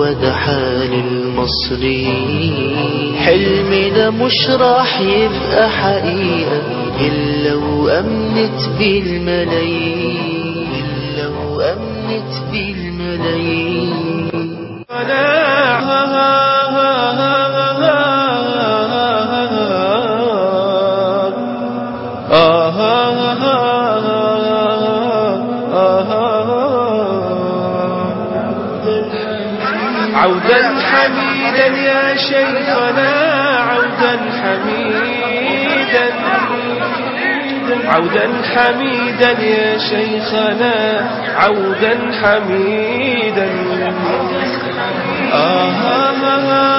هو ده حال المصريين حلمنا مش راح يبقى حقيقة إلا وأمنت بالملايين إلا وأمنت بالملايين عودا حميدا يا شيخنا عودا حميدا عودا حميدا يا شيخنا عودا حميدا آه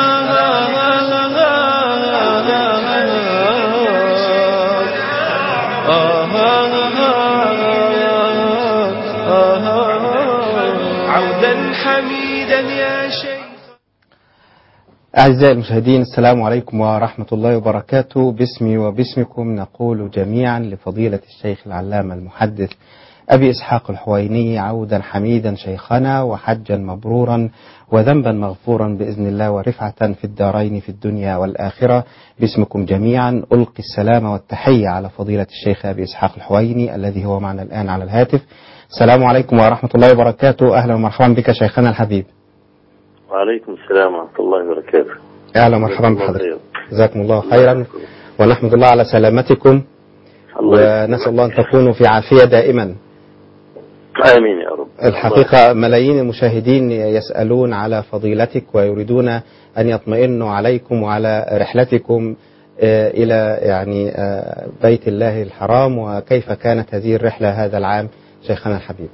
عودا حميدا يا شيخ أعزائي المشاهدين السلام عليكم ورحمة الله وبركاته باسمي وباسمكم نقول جميعا لفضيلة الشيخ العلامة المحدث أبي إسحاق الحويني عودا حميدا شيخنا وحجا مبرورا وذنبا مغفورا بإذن الله ورفعة في الدارين في الدنيا والآخرة باسمكم جميعا ألقي السلام والتحية على فضيلة الشيخ أبي إسحاق الحويني الذي هو معنا الآن على الهاتف السلام عليكم ورحمة الله وبركاته أهلا ومرحبا بك شيخنا الحبيب وعليكم السلام ورحمة الله وبركاته أهلا ومرحبا بحضرتك جزاكم الله خيرا ونحمد الله على سلامتكم الله ونسأل الله أن تكونوا في عافية دائما آمين يا رب الحقيقة ملايين المشاهدين يسألون على فضيلتك ويريدون أن يطمئنوا عليكم وعلى رحلتكم آه، إلى يعني آه، بيت الله الحرام وكيف كانت هذه الرحلة هذا العام شيخنا الحبيب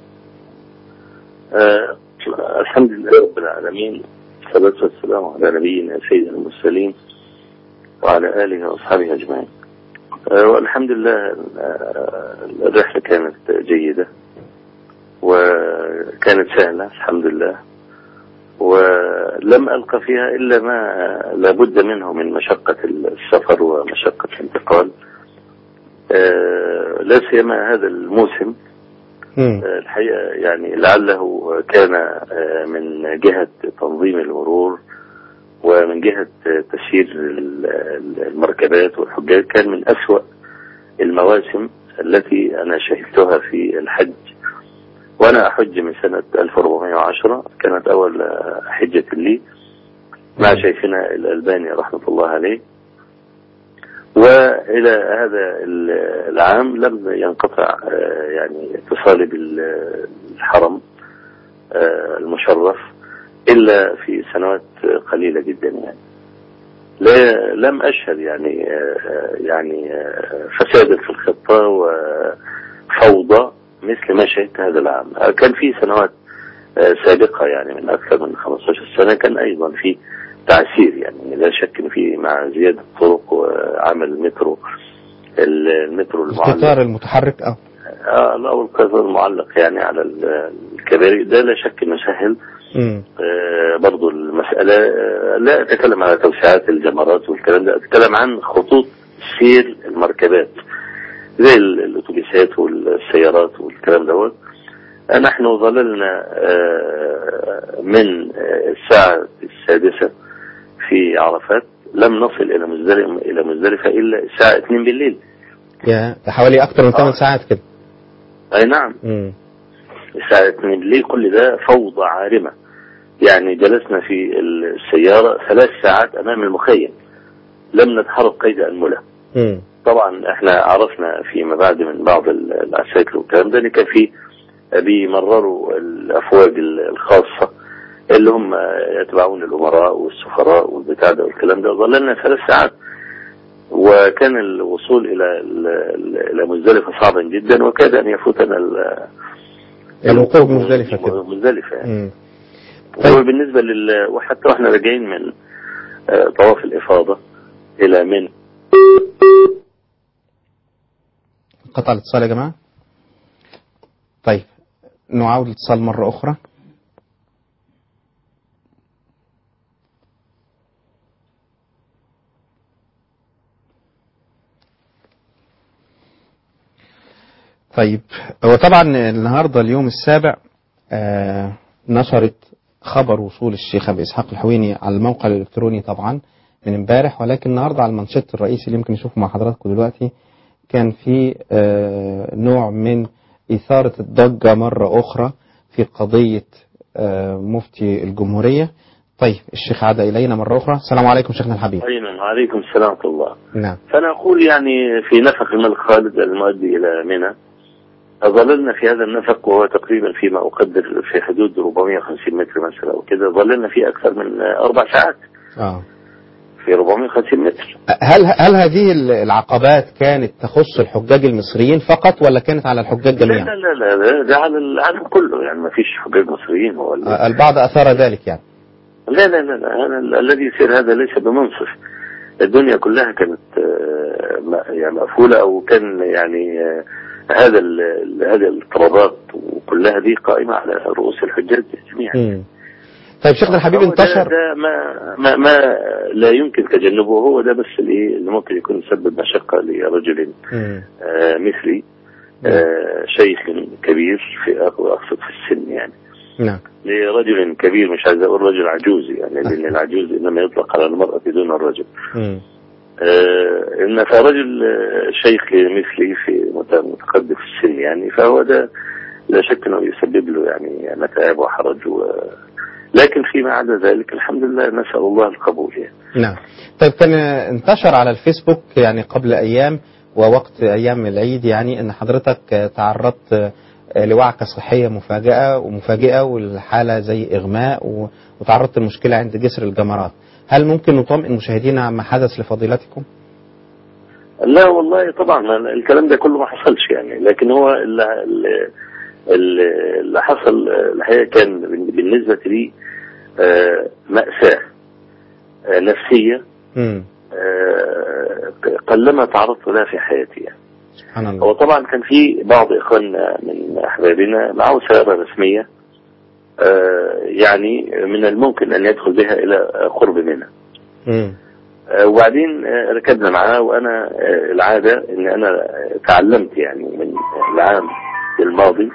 آه الحمد لله رب العالمين والصلاة والسلام على نبينا سيدنا المرسلين وعلى آله وأصحابه أجمعين آه والحمد لله آه الرحلة كانت جيدة وكانت سهلة الحمد لله ولم ألقى فيها إلا ما لابد منه من مشقة السفر ومشقة الانتقال آه لا سيما هذا الموسم مم. الحقيقة يعني لعله كان من جهة تنظيم المرور ومن جهة تسيير المركبات والحجاج كان من أسوأ المواسم التي أنا شهدتها في الحج وأنا أحج من سنة 1410 كانت أول حجة لي مع شيخنا الألباني رحمة الله عليه وإلى هذا العام لم ينقطع يعني اتصالي بالحرم المشرف إلا في سنوات قليلة جدا يعني لا لم أشهد يعني يعني فسادا في الخطة وفوضى مثل ما شهدت هذا العام كان في سنوات سابقة يعني من أكثر من 15 سنة كان أيضا في تعسير يعني لا شك ان في مع زياده الطرق وعمل المترو المترو المعلق القطار المتحرك أو اه لا والقطار المعلق يعني على الكباري ده لا شك انه سهل مم. آه برضو المساله آه لا اتكلم على توسعات الجمرات والكلام ده اتكلم عن خطوط سير المركبات زي الاتوبيسات والسيارات والكلام دوت نحن ظللنا آه من الساعه السادسه في عرفات لم نصل الى مزدلفه الى مزدلفه الا الساعه 2 بالليل يا ده حوالي أكثر من 8 آه. ساعات كده اي نعم مم. الساعه 2 بالليل كل ده فوضى عارمه يعني جلسنا في السياره ثلاث ساعات امام المخيم لم نتحرك قيد انمله مم. طبعا احنا عرفنا فيما بعد من بعض العساكر والكلام ده ان كان في بيمرروا الافواج الخاصه اللي هم يتبعون الامراء والسفراء والبتاع ده والكلام ده ظللنا ثلاث ساعات وكان الوصول الى الى مزدلفه صعبا جدا وكاد ان يفوتنا ال- الوقوف بمزدلفة كده مزدلفه يعني مم. طيب. وبالنسبه لل وحتى واحنا راجعين من آه، طواف الافاضه الى من قطع الاتصال يا جماعة طيب نعاود الاتصال مرة أخرى طيب هو طبعا النهاردة اليوم السابع آه نشرت خبر وصول الشيخ أبي إسحاق الحويني على الموقع الإلكتروني طبعا من امبارح ولكن النهاردة على المنشط الرئيسي اللي يمكن نشوفه مع حضراتكم دلوقتي كان في آه، نوع من إثارة الضجة مرة أخرى في قضية آه، مفتي الجمهورية طيب الشيخ عاد إلينا مرة أخرى السلام عليكم شيخنا الحبيب أيضا وعليكم السلام ورحمة الله نعم فأنا أقول يعني في نفق الملك خالد المؤدي إلى منى ظللنا في هذا النفق وهو تقريبا فيما أقدر في حدود 450 متر مثلا أو كده ظللنا فيه أكثر من أربع ساعات آه. في 450 متر هل هل هذه العقبات كانت تخص الحجاج المصريين فقط ولا كانت على الحجاج لا جميعا؟ لا لا لا ده- ده على العالم كله يعني ما فيش حجاج مصريين هو ال- آه، البعض أثار ذلك يعني لا لا لا, لا أنا ال- الذي يصير هذا ليس بمنصف الدنيا كلها كانت آه، م- يعني مقفولة أو كان يعني آه، هذا ال- ال- هذه الاضطرابات وكلها دي قائمة على رؤوس الحجاج جميعا مم. طيب شيخنا الحبيب هو ده, انتشر ده ما, ما ما لا يمكن تجنبه هو ده بس اللي اللي ممكن يكون يسبب مشقة لرجل مم. آه، مثلي آه، شيخ كبير في أقصد في السن يعني نعم لرجل كبير مش عايز اقول رجل عجوز يعني لان العجوز انما يطلق على المراه دون الرجل. مم. آه ان فرجل آه، شيخ مثلي في مت- متقدم في السن يعني فهو ده لا شك انه يسبب له يعني متاعب وحرج و لكن فيما عدا ذلك الحمد لله نسال الله القبول يعني. نعم طيب كان انتشر على الفيسبوك يعني قبل أيام ووقت أيام العيد يعني أن حضرتك تعرضت لوعكة صحية مفاجئة ومفاجئة والحالة زي إغماء و- وتعرضت لمشكلة عند جسر الجمرات هل ممكن نطمئن مشاهدينا عما حدث لفضيلتكم؟ لا والله طبعا ما- الكلام ده كله ما حصلش يعني لكن هو اللي, اللي, اللي حصل آه، الحقيقه كان بالنسبه لي آه، مأساة آه، نفسية مم. آه، قلما تعرضت لها في حياتي يعني. سبحان هو الله طبعا كان في بعض اخواننا من احبابنا معه سياره رسميه آه، يعني من الممكن ان يدخل بها الى قرب منى مم. آه، وبعدين آه، ركبنا معاه وانا آه، العاده ان انا آه، تعلمت يعني من العام الماضي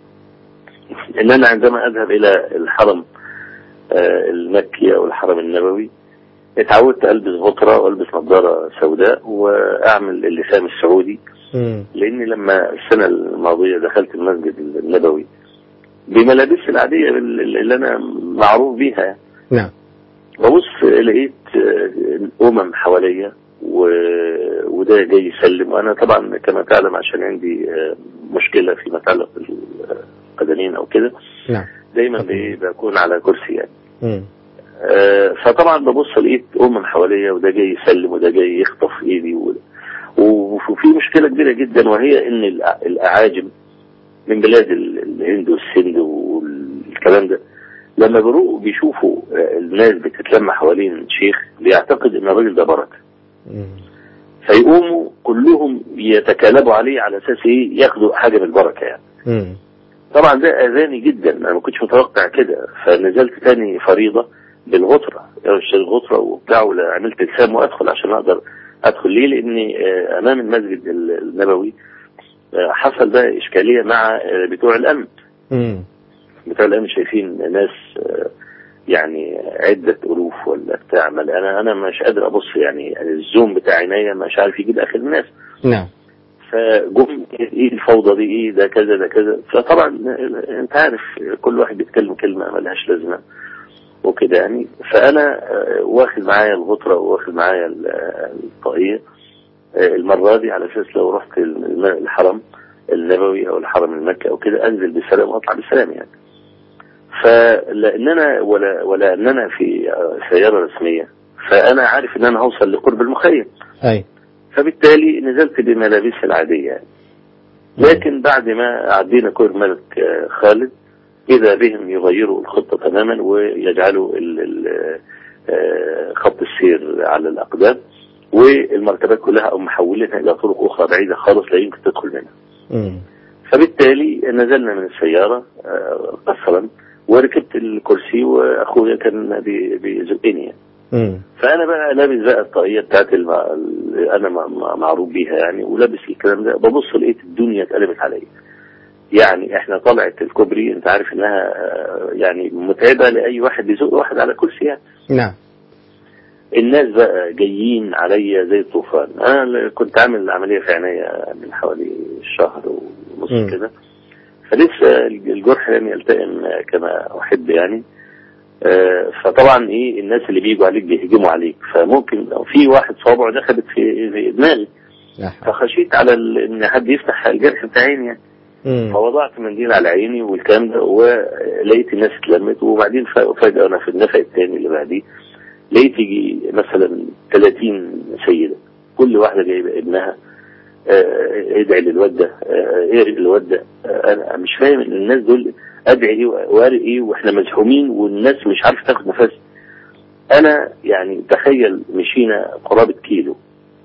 ان انا عندما اذهب الى الحرم آه، المكي او الحرم النبوي اتعودت البس غطره والبس نظاره سوداء واعمل اللسان السعودي مم. لاني لما السنه الماضيه دخلت المسجد النبوي بملابسي العاديه اللي انا معروف بيها نعم ببص لقيت آه، امم حواليا و... وده جاي يسلم وانا طبعا كما تعلم عشان عندي آه، مشكله فيما يتعلق بالقدمين او كده نعم دايما بي- بكون على كرسي يعني مم. آه، فطبعا ببص لقيت امم حواليا وده جاي يسلم وده جاي يخطف ايدي و... وفي مشكله كبيره جدا وهي ان الأ- الاعاجم من بلاد ال- الهند والسند والكلام ده لما بيروحوا بيشوفوا آه، الناس بتتلم حوالين شيخ بيعتقد ان الراجل ده بركه مم. فيقوموا كلهم يتكالبوا عليه على اساس ايه ياخدوا حاجه من البركه يعني مم. طبعا ده اذاني جدا انا ما كنتش متوقع كده فنزلت تاني فريضه بالغطره اشتري الغطره وبتاع ولا عملت التزام وادخل عشان اقدر ادخل ليه لاني آه، امام المسجد ال- النبوي آه، حصل بقى اشكاليه مع آه، بتوع الامن مم. بتوع الامن شايفين ناس آه، يعني عدة ألوف ولا بتاع ما أنا أنا مش قادر أبص يعني الزوم بتاع عينيا مش عارف يجيب آخر الناس نعم فجم ايه الفوضى دي ايه ده كذا ده كذا فطبعا انت عارف كل واحد بيتكلم كلمه ملهاش لازمه وكده يعني فانا آه، واخد معايا الغطره واخد معايا ال- آه، الطاقيه آه، المره دي على اساس لو رحت الم- الحرم النبوي او الحرم المكي او كده انزل بسلام واطلع بسلام يعني فلاننا ولا ولا اننا في آه، سياره رسميه فانا عارف ان انا هوصل لقرب المخيم أي فبالتالي نزلت بملابسي العادية يعني. لكن بعد ما عدينا كور ملك آه، خالد إذا بهم يغيروا الخطة تماما ويجعلوا ال- ال- آه، خط السير على الأقدام والمركبات كلها أو محولينها إلى طرق أخرى بعيدة خالص لا يمكن تدخل منها مم. فبالتالي نزلنا من السيارة آه، قصرا وركبت الكرسي وأخويا كان بي- بيزقني يعني. مم. فانا بقى لابس بقى الطاقيه بتاعت الم... اللي انا م- م- معروف بيها يعني ولابس الكلام ده ببص لقيت الدنيا اتقلبت عليا يعني احنا طلعت الكوبري انت عارف انها آه، يعني متعبه لاي واحد يزق واحد على كرسي يعني نعم الناس بقى جايين عليا زي الطوفان انا اللي كنت عامل عمليه في عينيا من حوالي شهر مم. ونص كده فلسه الجرح لم يلتئم كما احب يعني آه، فطبعا ايه الناس اللي بيجوا عليك بيهجموا عليك فممكن لو في واحد صوابعه دخلت في في دماغي لا حول. فخشيت على ال- ان حد يفتح الجرح بتاع عيني يعني مم. فوضعت منديل على عيني والكلام ده ولقيت الناس اتلمت وبعدين ف- فجأة أنا في النفق الثاني اللي بعديه لقيت يجي مثلا 30 سيدة كل واحدة جايبة ابنها آه، ادعي للواد ده آه، ارق الواد ده آه، انا مش فاهم ان الناس دول ادعي ايه وارق ايه واحنا مزحومين والناس مش عارفه تاخد نفس انا يعني تخيل مشينا قرابه كيلو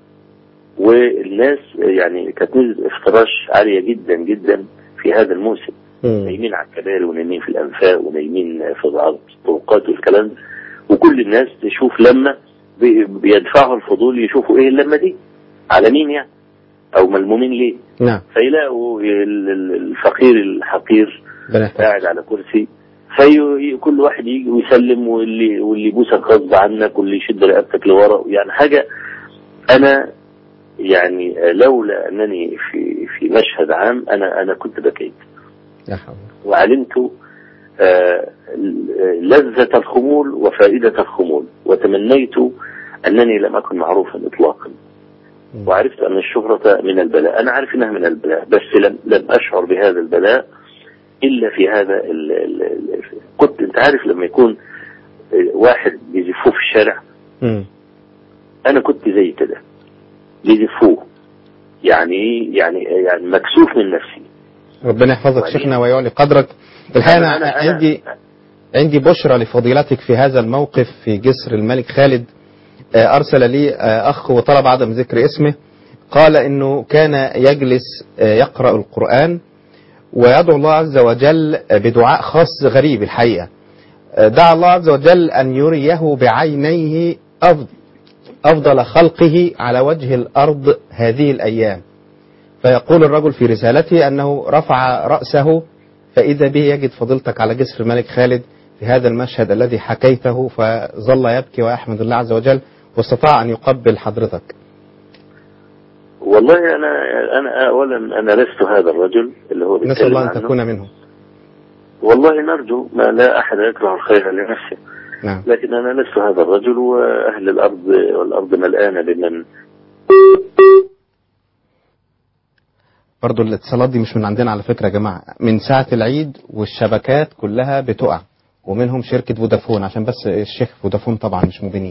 والناس يعني كانت نسبه افتراش عاليه جدا جدا في هذا الموسم مم. نايمين على الكباري ونايمين في الانفاق ونايمين في بعض الطرقات والكلام ده وكل الناس تشوف لما بي- بيدفعوا الفضول يشوفوا ايه اللمه دي على مين يعني او ملمومين ليه نعم فيلاقوا ال- ال- الفقير الحقير ربنا يحفظك. قاعد على كرسي في كل واحد يجي ويسلم واللي واللي يبوسك غصب عنك واللي يشد رقبتك لورا يعني حاجه انا يعني لولا انني في في مشهد عام انا انا كنت بكيت لا حول. وعلمت آه، لذة الخمول وفائدة الخمول وتمنيت أنني لم أكن معروفا إطلاقا مم. وعرفت أن الشهرة من البلاء أنا عارف أنها من البلاء بس لم, لم أشعر بهذا البلاء إلا في هذا ال ال ال كنت أنت عارف لما يكون آه، واحد بيزفوه في الشارع مم. أنا كنت زي كده بيزفوه يعني إيه؟ يعني يعني مكسوف من نفسي ربنا يحفظك وبعدين- شيخنا ويعلي قدرك الحقيقة أنا, أنا- أنا- عندي عندي بشرى لفضيلتك في هذا الموقف في جسر الملك خالد آه، أرسل لي آه، أخ وطلب عدم ذكر اسمه قال إنه كان يجلس آه، يقرأ القرآن ويدعو الله عز وجل آه، بدعاء خاص غريب الحقيقة آه، دعا الله عز وجل أن يريه بعينيه أفضل, أفضل خلقه على وجه الأرض هذه الأيام فيقول الرجل في رسالته أنه رفع رأسه فإذا به يجد فضيلتك على جسر الملك خالد في هذا المشهد الذي حكيته فظل يبكي ويحمد الله عز وجل واستطاع أن يقبل حضرتك والله أنا أنا أولا أنا لست هذا الرجل اللي هو نسأل بيتكلم الله أن عنه. تكون منهم والله نرجو ما لا أحد يكره الخير لنفسه نعم لكن أنا لست هذا الرجل وأهل الأرض والأرض ملآنة بمن برضو الاتصالات دي مش من عندنا على فكرة يا جماعة من ساعة العيد والشبكات كلها بتقع ومنهم شركة فودافون عشان بس الشيخ فودافون طبعا مش مبينين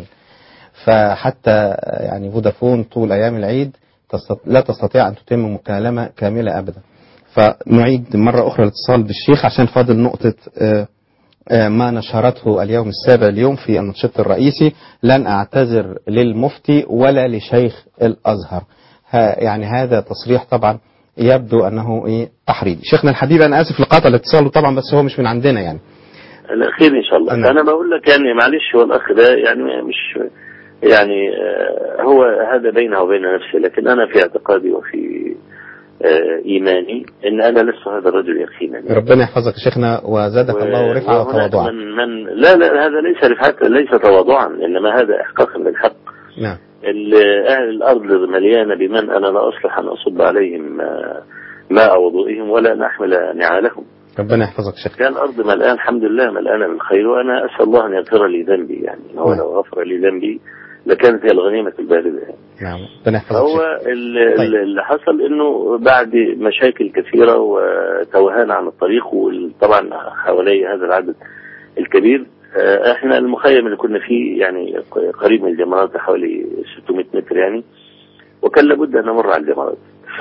فحتى يعني فودافون طول أيام العيد تستط... لا تستطيع أن تتم مكالمة كاملة أبدا فنعيد مرة أخرى الاتصال بالشيخ عشان فاضل نقطة آه، آه، ما نشرته اليوم السابع اليوم في النشط الرئيسي لن أعتذر للمفتي ولا لشيخ الأزهر ها يعني هذا تصريح طبعا يبدو أنه إيه تحريض شيخنا الحبيب أنا آسف لقطع الاتصال طبعا بس هو مش من عندنا يعني الأخير إن شاء الله نعم. أنا بقول لك يعني معلش هو الأخ ده يعني مش يعني آه، هو هذا بينه وبين نفسه لكن أنا في اعتقادي وفي آه، إيماني إن أنا لست هذا الرجل يقينا ربنا يحفظك يا شيخنا وزادك الله رفعة وهناك وتواضعا من, من لا لا هذا ليس رفعة ليس تواضعا إنما هذا إحقاقا للحق نعم ال- أهل الأرض مليانة بمن أنا لا أصلح أن أصب عليهم آه، ماء وضوئهم ولا أن أحمل نعالهم ربنا يحفظك يا شيخنا كان الأرض ملآن الحمد لله ملآنة بالخير وأنا أسأل الله أن يغفر لي ذنبي يعني هو نعم. لو غفر لي ذنبي لكانت هي الغنيمة الباردة يعني. نعم ربنا يحفظك يا فهو شيخنا. ال- طيب. ال- اللي حصل انه بعد مشاكل كثيره وتوهان عن الطريق وطبعا حوالي هذا العدد الكبير آه، احنا المخيم اللي كنا فيه يعني ق- قريب من الجمرات حوالي 600 متر يعني وكان لابد ان نمر على الجمرات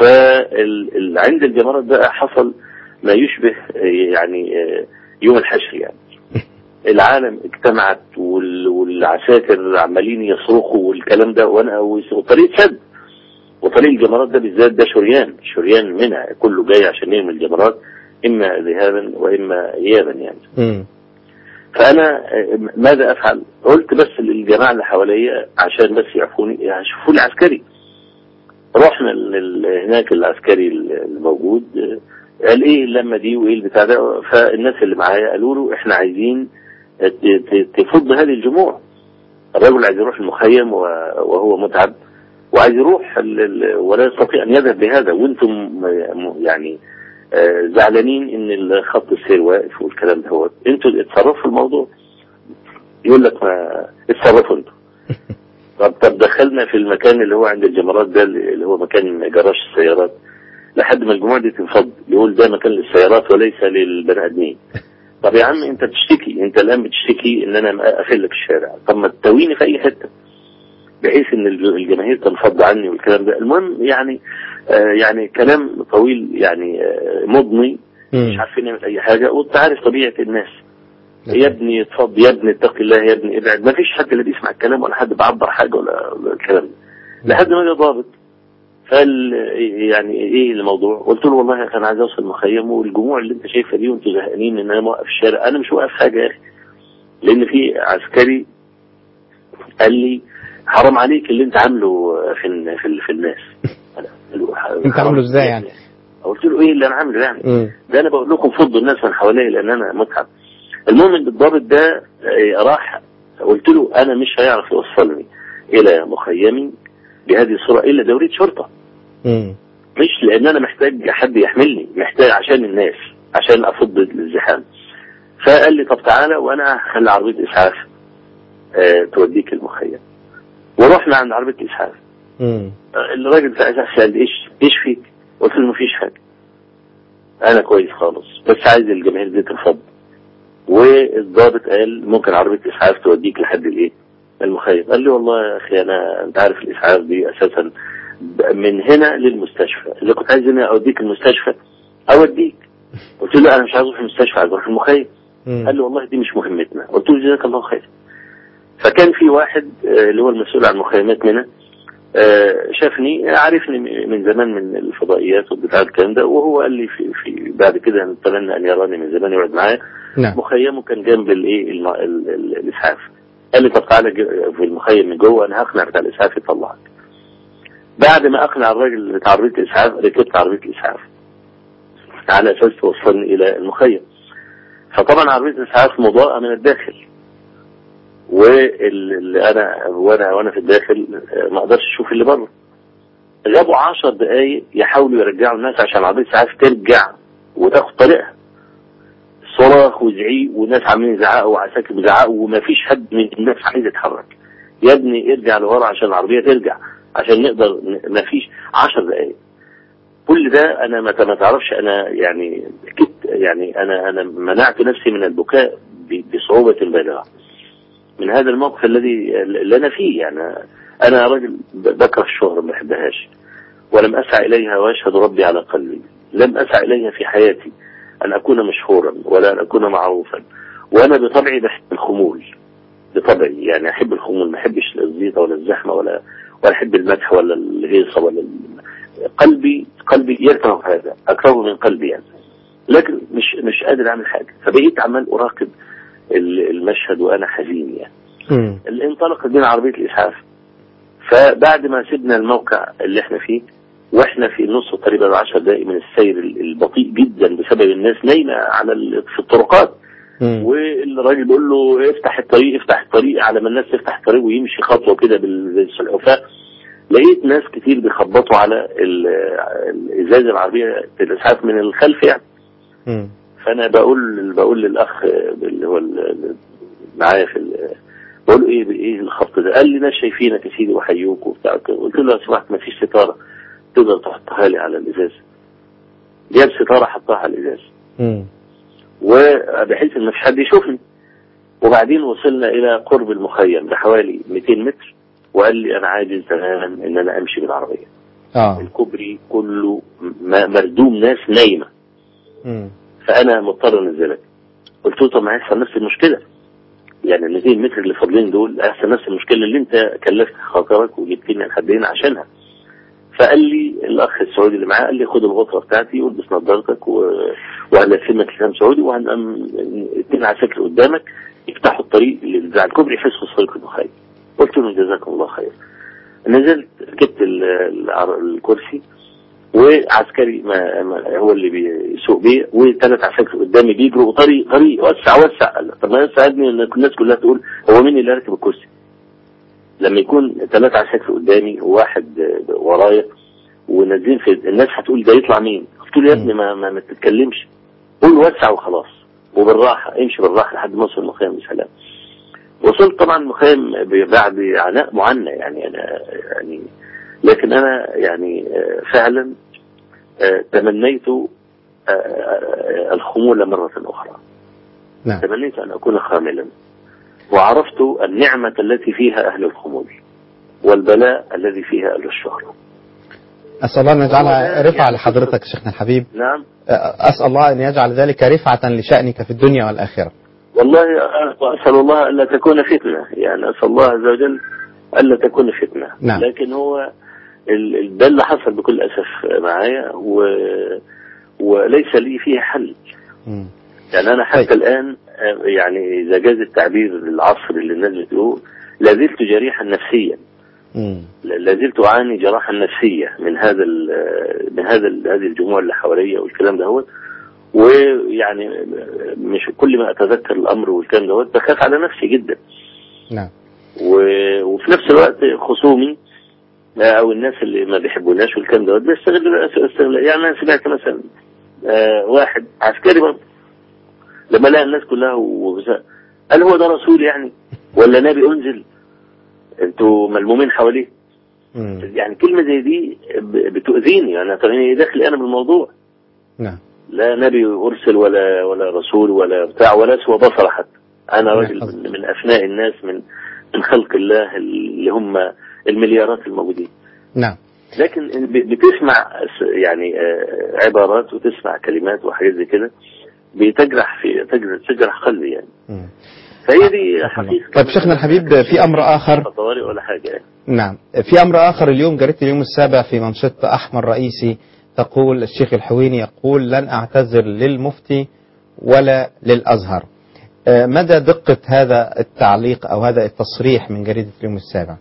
فعند الجمرات بقى حصل ما يشبه آه، يعني آه، يوم الحشر يعني العالم اجتمعت وال- والعساكر عمالين يصرخوا والكلام ده وانا والطريق سد وطريق الجمرات ده بالذات ده شريان شريان منها كله جاي عشان يرمي الجمرات اما ذهابا واما ايابا يعني مم. فانا آه، ماذا افعل؟ قلت بس للجماعه اللي حواليا عشان بس يعرفوني يشوفوا لي عسكري رحنا لل- هناك العسكري الموجود آه، قال ايه اللمه دي وايه البتاع ده فالناس اللي معايا قالوا له احنا عايزين ت- ت- تفض هذه الجموع الرجل عايز يروح المخيم و- وهو متعب وعايز يروح ال- ال- ولا يستطيع ان يذهب بهذا وانتم م- يعني آه، زعلانين ان خط السير واقف والكلام ده هو انتوا اللي اتصرفوا في الموضوع يقول لك ما اتصرفوا انتوا طب طب دخلنا في المكان اللي هو عند الجمرات ده اللي هو مكان جراج السيارات لحد ما الجموع دي تنفض يقول ده مكان للسيارات وليس للبني ادمين طب يا عم انت بتشتكي انت الان بتشتكي ان انا اقفل لك الشارع طب ما تتويني في اي حته بحيث ان الج- الجماهير تنفض عني والكلام ده المهم يعني آه يعني كلام طويل يعني آه مضني مش مم. عارفين نعمل اي حاجه وانت عارف طبيعه الناس يا ابني اتفضل يا ابني اتق الله يا ابني ابعد ما فيش حد لا بيسمع الكلام ولا حد بيعبر حاجه ولا ولا الكلام ده لحد ما جه ضابط قال يعني ايه الموضوع؟ قلت له والله يا اخي انا عايز اوصل المخيم والجموع اللي انت شايفها دي وانتوا زهقانين ان انا موقف الشارع انا مش واقف حاجه يا اخي لان في عسكري قال لي حرام عليك اللي انت عامله في الن- في, ال- في الناس أنا قلت له انت عامله ازاي يعني؟ قلت له ايه اللي انا عامله يعني؟ مم. ده انا بقول لكم فضوا الناس من حواليا لان انا متعب المهم ان الضابط ده آه، راح قلت له انا مش هيعرف يوصلني الى مخيمي بهذه الصوره الا دوريه شرطه مم. مش لان انا محتاج حد يحملني محتاج عشان الناس عشان افض الزحام فقال لي طب تعالى وانا هخلي عربيه اسعاف آه، توديك المخيم ورحنا عند عربيه الاسعاف مم. آه، الراجل بتاع الاسعاف سال ايش ايش فيك؟ قلت له مفيش حاجه انا كويس خالص بس عايز الجماهير دي تنفض والضابط قال ممكن عربيه اسعاف توديك لحد الايه؟ المخيم قال لي والله يا اخي انا انت عارف الاسعاف دي اساسا ب- من هنا للمستشفى اذا كنت عايز اني اوديك المستشفى اوديك قلت له انا مش عايز اروح المستشفى عايز اروح المخيم مم. قال لي والله دي مش مهمتنا قلت له جزاك الله خير فكان في واحد آه، اللي هو المسؤول عن مخيمات منى آه، شافني عارفني م- من زمان من الفضائيات وبتاع الكلام ده وهو قال لي في, في بعد كده نتمنى ان يراني من زمان يقعد معايا نعم مخيمه كان جنب الايه الم- ال- ال- الاسعاف قال لي طب تعالى ج- في المخيم من جوه انا هقنع بتاع الاسعاف يطلعك بعد ما اقنع الراجل بتاع عربيه الاسعاف ركبت عربيه الاسعاف على اساس توصلني الى المخيم فطبعا عربيه الاسعاف مضاءه من الداخل واللي انا وانا وانا في الداخل آه، ما اقدرش اشوف اللي بره غابوا عشر دقايق يحاولوا يرجعوا الناس عشان عربيه الاسعاف ترجع وتاخد طريقها صراخ وزعيق وناس عاملين يزعقوا وعساكر بيزعقوا وما فيش حد من الناس عايز يتحرك يا ابني ارجع لورا عشان العربيه ترجع عشان نقدر ما فيش عشر دقايق كل ده انا ما ما تعرفش انا يعني كت يعني انا انا منعت نفسي من البكاء ب- بصعوبه بالغه من هذا الموقف الذي اللي انا فيه يعني انا راجل ب- بكره الشهره ما بحبهاش ولم اسعى اليها واشهد ربي على قلبي لم اسعى اليها في حياتي ان اكون مشهورا ولا ان اكون معروفا وانا بطبعي بحب الخمول بطبعي يعني احب الخمول ما احبش الزيطه ولا الزحمه ولا ولا احب المدح ولا الهيصه ولا ال- قلبي قلبي يكره هذا اكرهه من قلبي يعني لكن مش مش قادر اعمل حاجه فبقيت عمال اراقب ال- المشهد وانا حزين يعني مم. اللي انطلقت بينا عربيه الاسعاف فبعد ما سيبنا الموقع اللي احنا فيه واحنا في نص الطريق بعد 10 دقائق من السير ال- البطيء جدا بسبب الناس نايمه على ال- في الطرقات مم. والراجل بيقول له افتح الطريق افتح الطريق على ما الناس تفتح الطريق ويمشي خطوه كده بال- بالسلحفاه لقيت ناس كتير بيخبطوا على ال- الازاز العربيه الاسعاف من الخلف يعني مم. فانا بقول بقول للاخ اللي هو ال- ال- معايا في ال- بقول له ايه ايه الخط ده؟ قال لي ناس شايفينك يا سيدي وحيوك وبتاع كده. قلت له لو سمحت ما فيش ستاره تقدر تحطها لي على الازاز جاب ستاره حطها على الازاز مم. وبحيث ان مفيش حد يشوفني وبعدين وصلنا الى قرب المخيم بحوالي 200 متر وقال لي انا عاجز تماما ان انا امشي بالعربيه اه الكوبري كله م- مردوم ناس نايمه مم. فانا مضطر انزلك قلت له طب ما هيحصل نفس المشكله يعني ال 200 متر اللي فاضلين دول هيحصل نفس المشكله اللي انت كلفت خاطرك وجبتني لحد هنا عشانها فقال لي الاخ السعودي اللي معاه قال لي خد الغطره بتاعتي والبس نظارتك و... وهنلفمك لسان سعودي وهنقام اتنين عساكر قدامك يفتحوا الطريق اللي بتاع الكوبري يحسوا الطريق المخيم قلت لهم جزاكم الله خير نزلت ركبت ال- العر- الكرسي وعسكري ما ما هو اللي بيسوق بيه وثلاث عساكر قدامي بيجروا طريق طريق وسع وسع قال طب ما يوسع يا ابني ان الناس كلها تقول هو مين اللي راكب الكرسي لما يكون ثلاث عساكر قدامي وواحد آه، ورايا ونازلين في الناس هتقول ده يطلع مين قلت له يا ابني ما, ما, ما تتكلمش قول وسع وخلاص وبالراحه امشي بالراحه لحد ما اوصل المخيم بسلام وصلت طبعا المخيم ب- بعد عناء معنى يعني انا يعني لكن انا يعني آه، فعلا آه، تمنيت آه، آه، الخمول مرة أخرى نعم تمنيت أن أكون خاملا وعرفت النعمة التي فيها أهل الخمول والبلاء الذي فيها أهل الشهرة أسأل الله أن يجعلها هو ده رفعة يعني لحضرتك شيخنا الحبيب نعم أسأل الله أن يجعل ذلك رفعة لشأنك في الدنيا والآخرة والله أسأل الله ألا تكون فتنة يعني أسأل الله عز وجل ألا تكون فتنة نعم. لكن هو ال- ال- ده اللي حصل بكل أسف معايا و... وليس لي فيه حل مم. يعني أنا حتى طيب. الآن آه، يعني إذا جاز التعبير العصر اللي الناس بتقول لازلت جريحا نفسيا مم. لازلت أعاني جراحة نفسية من هذا ال- من هذا ال- هذه الجموع اللي حواليا والكلام ده ويعني مش كل ما أتذكر الأمر والكلام ده بخاف على نفسي جدا نعم و- وفي نفس الوقت خصومي او الناس اللي ما بيحبوناش والكلام دوت بيستغلوا استغلال يعني انا سمعت مثلا آه، واحد عسكري برضه لما لقى الناس كلها وبزا- قال هو ده رسول يعني ولا نبي انزل انتوا ملمومين حواليه مم. يعني كلمه زي دي ب- بتؤذيني انا طب ايه داخل انا بالموضوع نعم لا نبي ارسل ولا ولا رسول ولا بتاع ولا سوى بصر حتى انا راجل يحفظك. من, من افناء الناس من من خلق الله اللي هم المليارات الموجودين نعم لكن ب- بتسمع س- يعني آه، عبارات وتسمع كلمات وحاجات زي كده بتجرح في تجرح, تجرح قلبي يعني مم. فهي دي حقيقة طيب شيخنا الحبيب في أمر آخر طوارئ ولا حاجة يعني. نعم في أمر آخر اليوم جريدة اليوم السابع في منشط أحمر رئيسي تقول الشيخ الحويني يقول لن أعتذر للمفتي ولا للأزهر آه، مدى دقة هذا التعليق أو هذا التصريح من جريدة اليوم السابع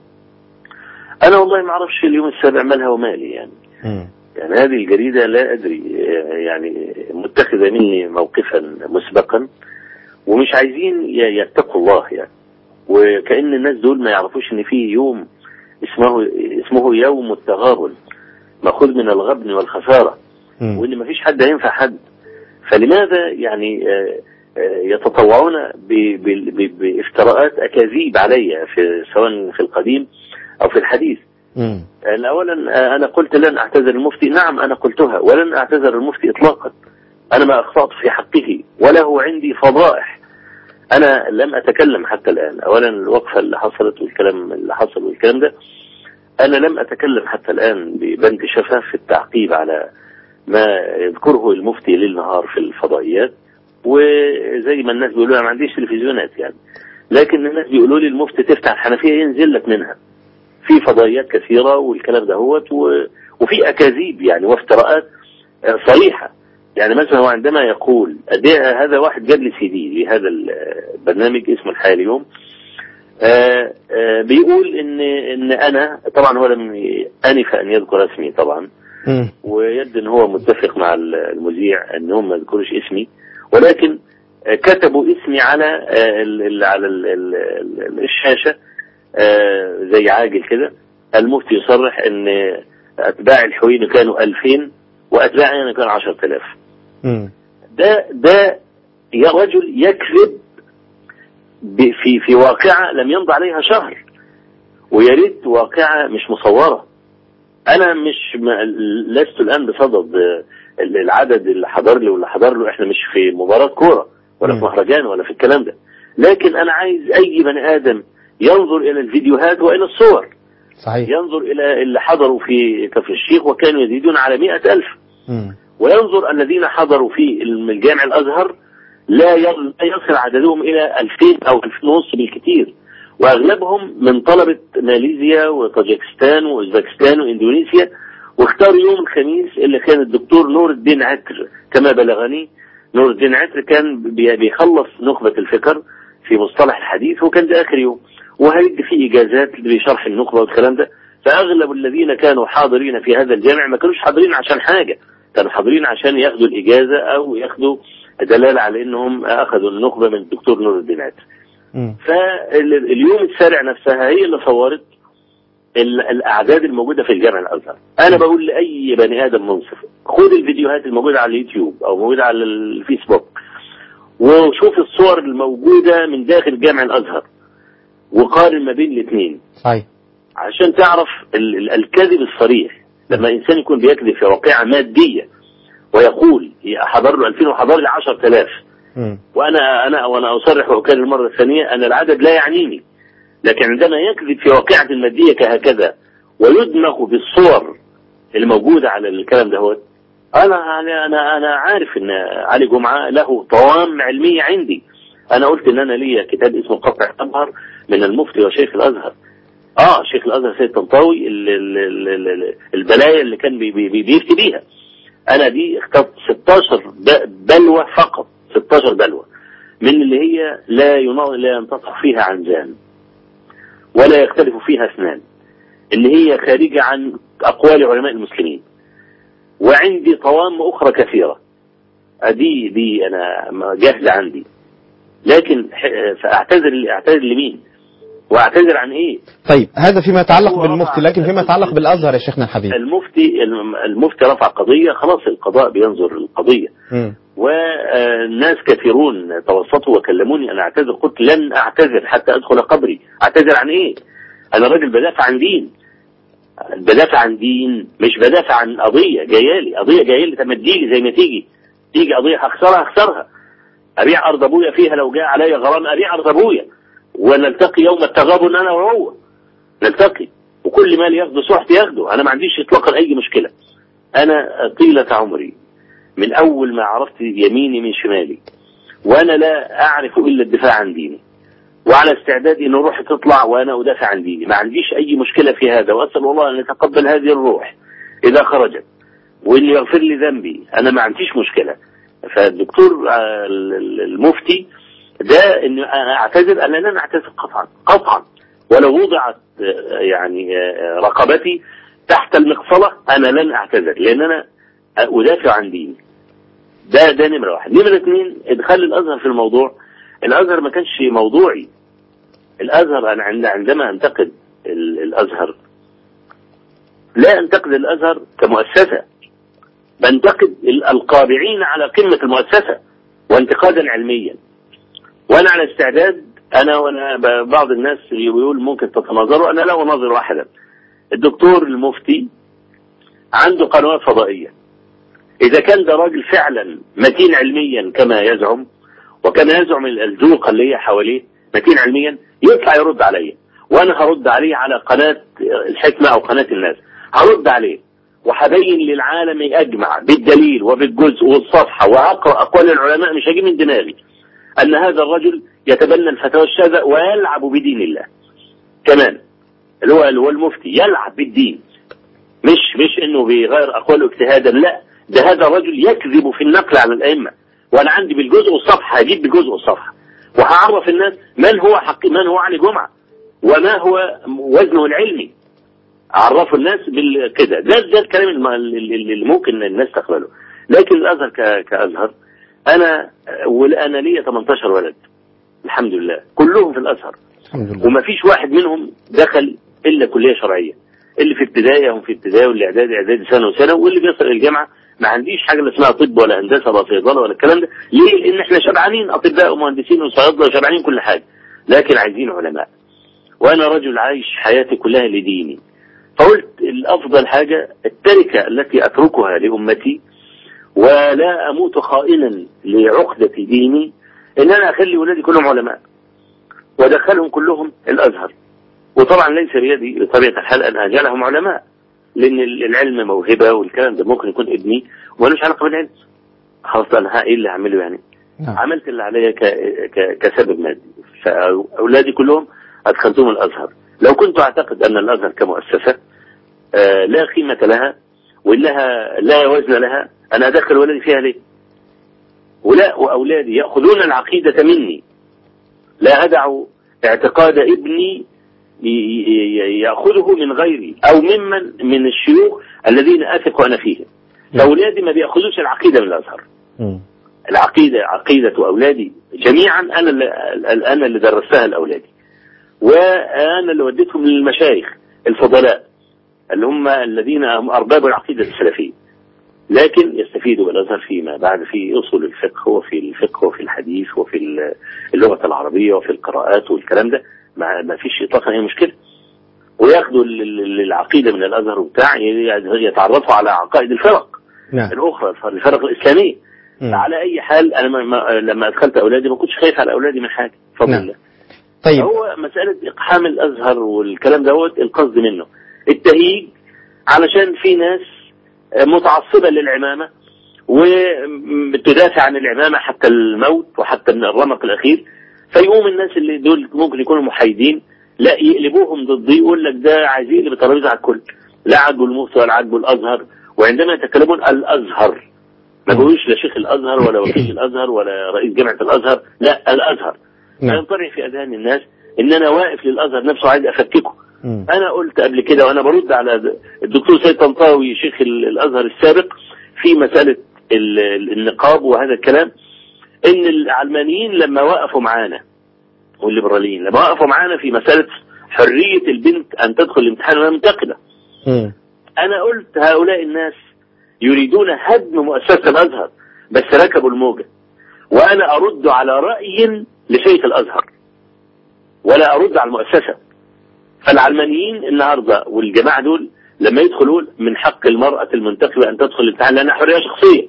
انا والله ما اعرفش اليوم السابع مالها ومالي يعني مم. يعني هذه الجريدة لا أدري آه، يعني متخذة مني موقفا مسبقا ومش عايزين ي- يتقوا الله يعني وكأن الناس دول ما يعرفوش ان في يوم اسمه اسمه يوم التغابن مأخوذ من الغبن والخسارة مم. وان ما فيش حد هينفع حد فلماذا يعني آه، آه، يتطوعون ب- ب- ب- بافتراءات أكاذيب علي في سواء في القديم أو في الحديث مم. يعني اولا آه، انا قلت لن اعتذر المفتي نعم انا قلتها ولن اعتذر المفتي اطلاقا انا ما اخطات في حقه ولا هو عندي فضائح انا لم اتكلم حتى الان اولا الوقفه اللي حصلت والكلام اللي حصل والكلام ده انا لم اتكلم حتى الان ببند شفاف في التعقيب على ما يذكره المفتي ليل نهار في الفضائيات وزي ما الناس بيقولوا انا ما عنديش تلفزيونات يعني لكن الناس بيقولوا لي المفتي تفتح الحنفيه ينزل لك منها في فضائيات كثيرة والكلام دهوت و... وفي أكاذيب يعني وافتراءات آه، صريحة يعني مثلا هو عندما يقول ده- هذا واحد جاب لي سي دي لهذا البرنامج اسمه الحياة اليوم آه، آه، بيقول ان ان انا طبعا هو لم انف ان يذكر اسمي طبعا مم. ويد ان هو متفق مع المذيع ان هم ما يذكروش اسمي ولكن آه، كتبوا اسمي على آه، ال- ال- على ال- ال- ال- الشاشه آه، زي عاجل كده المفتي يصرح ان اتباع الحويني كانوا 2000 واتباعي انا كانوا 10000 مم. ده ده يا رجل يكذب ب- في في واقعه لم يمضي عليها شهر ويا ريت واقعه مش مصوره انا مش ما لست الان بصدد آه، العدد اللي حضر لي واللي حضر له احنا مش في مباراه كوره ولا في مم. مهرجان ولا في الكلام ده لكن انا عايز اي بني ادم ينظر الى الفيديوهات والى الصور صحيح ينظر الى اللي حضروا في كفر الشيخ وكانوا يزيدون على مئة ألف مم. وينظر الذين حضروا في الجامع الأزهر لا ي- لا يصل عددهم إلى 2000 أو 2000 ونص بالكثير وأغلبهم من طلبة ماليزيا وطاجكستان وأوزبكستان وإندونيسيا واختاروا يوم الخميس اللي كان الدكتور نور الدين عتر كما بلغني نور الدين عتر كان بي- بيخلص نخبة الفكر في مصطلح الحديث وكان ده آخر يوم وهيدي فيه إجازات بشرح النخبة والكلام ده فاغلب الذين كانوا حاضرين في هذا الجامع ما كانوش حاضرين عشان حاجه كانوا حاضرين عشان ياخدوا الاجازه او ياخدوا دلاله على انهم اخذوا النخبه من الدكتور نور الدين عتر مم. فاليوم السارع نفسها هي اللي صورت ال- الاعداد الموجوده في الجامع الازهر انا بقول لاي بني ادم منصف خد الفيديوهات الموجوده على اليوتيوب او موجوده على الفيسبوك وشوف الصور الموجوده من داخل جامع الازهر وقارن ما بين الاثنين صحيح عشان تعرف ال- ال- الكذب الصريح لما انسان يكون بيكذب في واقعه ماديه ويقول حضر له 2000 وحضر لي 10000 مم. وانا انا وانا اصرح واكرر المره الثانيه ان العدد لا يعنيني لكن عندما يكذب في واقعه الماديه كهكذا ويدمغ بالصور الموجوده على الكلام ده انا انا انا انا عارف ان علي جمعه له طوام علميه عندي انا قلت ان انا ليا كتاب اسمه قطع الازهر من المفتي وشيخ الازهر اه شيخ الازهر سيد طنطاوي ال- ال- ال- ال- البلايا اللي كان بي- بي- بي- بيفتي بيها انا دي اخترت 16 ب- بلوى فقط 16 بلوى من اللي هي لا ينا- لا ينتصف فيها عنزان ولا يختلف فيها اثنان ان هي خارجه عن اقوال علماء المسلمين وعندي طوام اخرى كثيره دي دي انا ما جاهزه عندي لكن ح- فاعتذر اعتذر لمين واعتذر عن ايه طيب هذا فيما يتعلق هو بالمفتي رفع- لكن فيما يتعلق بالازهر يا شيخنا الحبيب المفتي المفتي رفع قضيه خلاص القضاء بينظر القضيه مم. والناس كثيرون توسطوا وكلموني انا اعتذر قلت لن اعتذر حتى ادخل قبري اعتذر عن ايه انا راجل بدافع عن دين بدافع عن دين مش بدافع عن قضيه جايه لي قضيه جايه لي طب ما تجيلي زي ما تيجي تيجي قضيه هخسرها هخسرها ابيع ارض ابويا فيها لو جاء علي غرام ابيع ارض ابويا ونلتقي يوم التغابن انا وهو نلتقي وكل مال ياخده صحتي ياخده انا ما عنديش اطلاقا اي مشكله انا طيله عمري من اول ما عرفت يميني من شمالي وانا لا اعرف الا الدفاع عن ديني وعلى استعداد ان روحي تطلع وانا ادافع عن ديني ما عنديش اي مشكله في هذا واسال الله ان يتقبل هذه الروح اذا خرجت وان يغفر لي ذنبي انا ما عنديش مشكله فالدكتور آه، ال- ال- المفتي ده ان انا اعتذر انا لن اعتذر قطعا قطعا ولو وضعت آه، يعني آه، رقبتي تحت المقصله انا لن اعتذر لان انا ادافع عن ديني ده ده نمره واحد نمره اثنين ادخال الازهر في الموضوع الازهر ما كانش موضوعي الازهر انا عند- عندما انتقد ال- الازهر لا انتقد الازهر كمؤسسه بنتقد ال- القابعين على قمه المؤسسه وانتقادا علميا وانا على استعداد انا وانا ب- بعض الناس يقول ممكن تتناظروا انا لا اناظر احدا الدكتور المفتي عنده قنوات فضائيه اذا كان ده راجل فعلا متين علميا كما يزعم وكان يزعم ال- الزوقه اللي هي حواليه متين علميا يطلع يرد عليا وانا هرد عليه على قناه الحكمه او قناه الناس هرد عليه وهبين للعالم اجمع بالدليل وبالجزء والصفحه وهقرا اقوال العلماء مش هجيب من دماغي ان هذا الرجل يتبنى الفتاوى الشاذة ويلعب بدين الله كمان اللي هو اللي هو المفتي يلعب بالدين مش مش انه بيغير اقواله اجتهادا لا ده هذا الرجل يكذب في النقل عن الائمه وانا عندي بالجزء والصفحه هجيب بالجزء والصفحه وهعرف الناس من هو حق من هو علي جمعه وما هو وزنه العلمي عرفوا الناس بال كده ده ده الكلام الم- اللي اللي ممكن الناس تقبله لكن الازهر ك- كازهر انا وانا ليا 18 ولد الحمد لله كلهم في الازهر الحمد لله وما فيش واحد منهم دخل الا كليه شرعيه اللي في ابتدائي هم في ابتدائي واللي اعدادي اعدادي سنه وسنه واللي بيصل الجامعه ما عنديش حاجه اللي اسمها طب ولا هندسه ولا صيدله ولا الكلام ده ليه؟ لان احنا شبعانين اطباء ومهندسين وصيادله وشبعانين كل حاجه لكن عايزين علماء وانا رجل عايش حياتي كلها لديني فقلت الافضل حاجه التركه التي اتركها لامتي ولا اموت خائنا لعقده ديني ان انا اخلي ولادي كلهم علماء وادخلهم كلهم الازهر وطبعا ليس بيدي بطبيعه الحال ان اجعلهم علماء لان العلم موهبه والكلام ده ممكن يكون ابني ومالوش علاقه بالعلم خلاص انا ايه اللي هعمله يعني نعم. عملت اللي عليا ك... ك... كسبب مادي فاولادي كلهم ادخلتهم الازهر لو كنت اعتقد ان الازهر كمؤسسه آه لا قيمه لها وانها لا وزن لها انا ادخل ولدي فيها ليه؟ ولا واولادي ياخذون العقيده مني لا ادع اعتقاد ابني ي- ي- ياخذه من غيري او ممن من الشيوخ الذين اثق انا فيهم فاولادي ما بياخذوش العقيده من الازهر مم. العقيده عقيده اولادي جميعا انا اللي انا اللي درستها لاولادي وانا اللي وديتهم للمشايخ الفضلاء اللي هم الذين هم ارباب العقيده السلفيه لكن يستفيدوا بالازهر فيما بعد في اصول الفقه وفي الفقه وفي الحديث وفي ال- اللغه العربيه وفي القراءات والكلام ده ما ما فيش اطلاقا اي مشكله وياخدوا ال- ال- العقيده من الازهر وبتاع يتعرفوا على عقائد الفرق نعم الاخرى الفرق الاسلاميه مم. على اي حال انا ما ما لما ادخلت اولادي ما كنتش خايف على اولادي من حاجه بفضل نعم. الله طيب هو مساله اقحام الازهر والكلام دوت القصد منه التهيج علشان في ناس متعصبه للعمامه وتدافع عن العمامه حتى الموت وحتى من الرمق الاخير فيقوم الناس اللي دول ممكن يكونوا محايدين لا يقلبوهم ضدي يقول لك ده عايز يقلب الترابيزه على الكل لا عاجبه المفتي ولا عاجبه الازهر وعندما يتكلمون الازهر ما بيقولوش لا شيخ الازهر ولا وكيل الازهر ولا رئيس جامعه الازهر لا الازهر نعم فينطرح في اذهان الناس ان انا واقف للازهر نفسه عايز افككه مم. انا قلت قبل كده وانا برد على الدكتور سيد طنطاوي شيخ ال- الازهر السابق في مساله ال- ال- النقاب وهذا الكلام ان العلمانيين لما وقفوا معانا والليبراليين لما وقفوا معانا في مساله حريه البنت ان تدخل الامتحان وهي منتقده مم. انا قلت هؤلاء الناس يريدون هدم مؤسسه الازهر بس ركبوا الموجه وانا ارد على راي لشيخ الازهر ولا ارد على المؤسسه فالعلمانيين النهارده والجماعه دول لما يدخلوا من حق المراه المنتخبه ان تدخل الامتحان لانها حريه شخصيه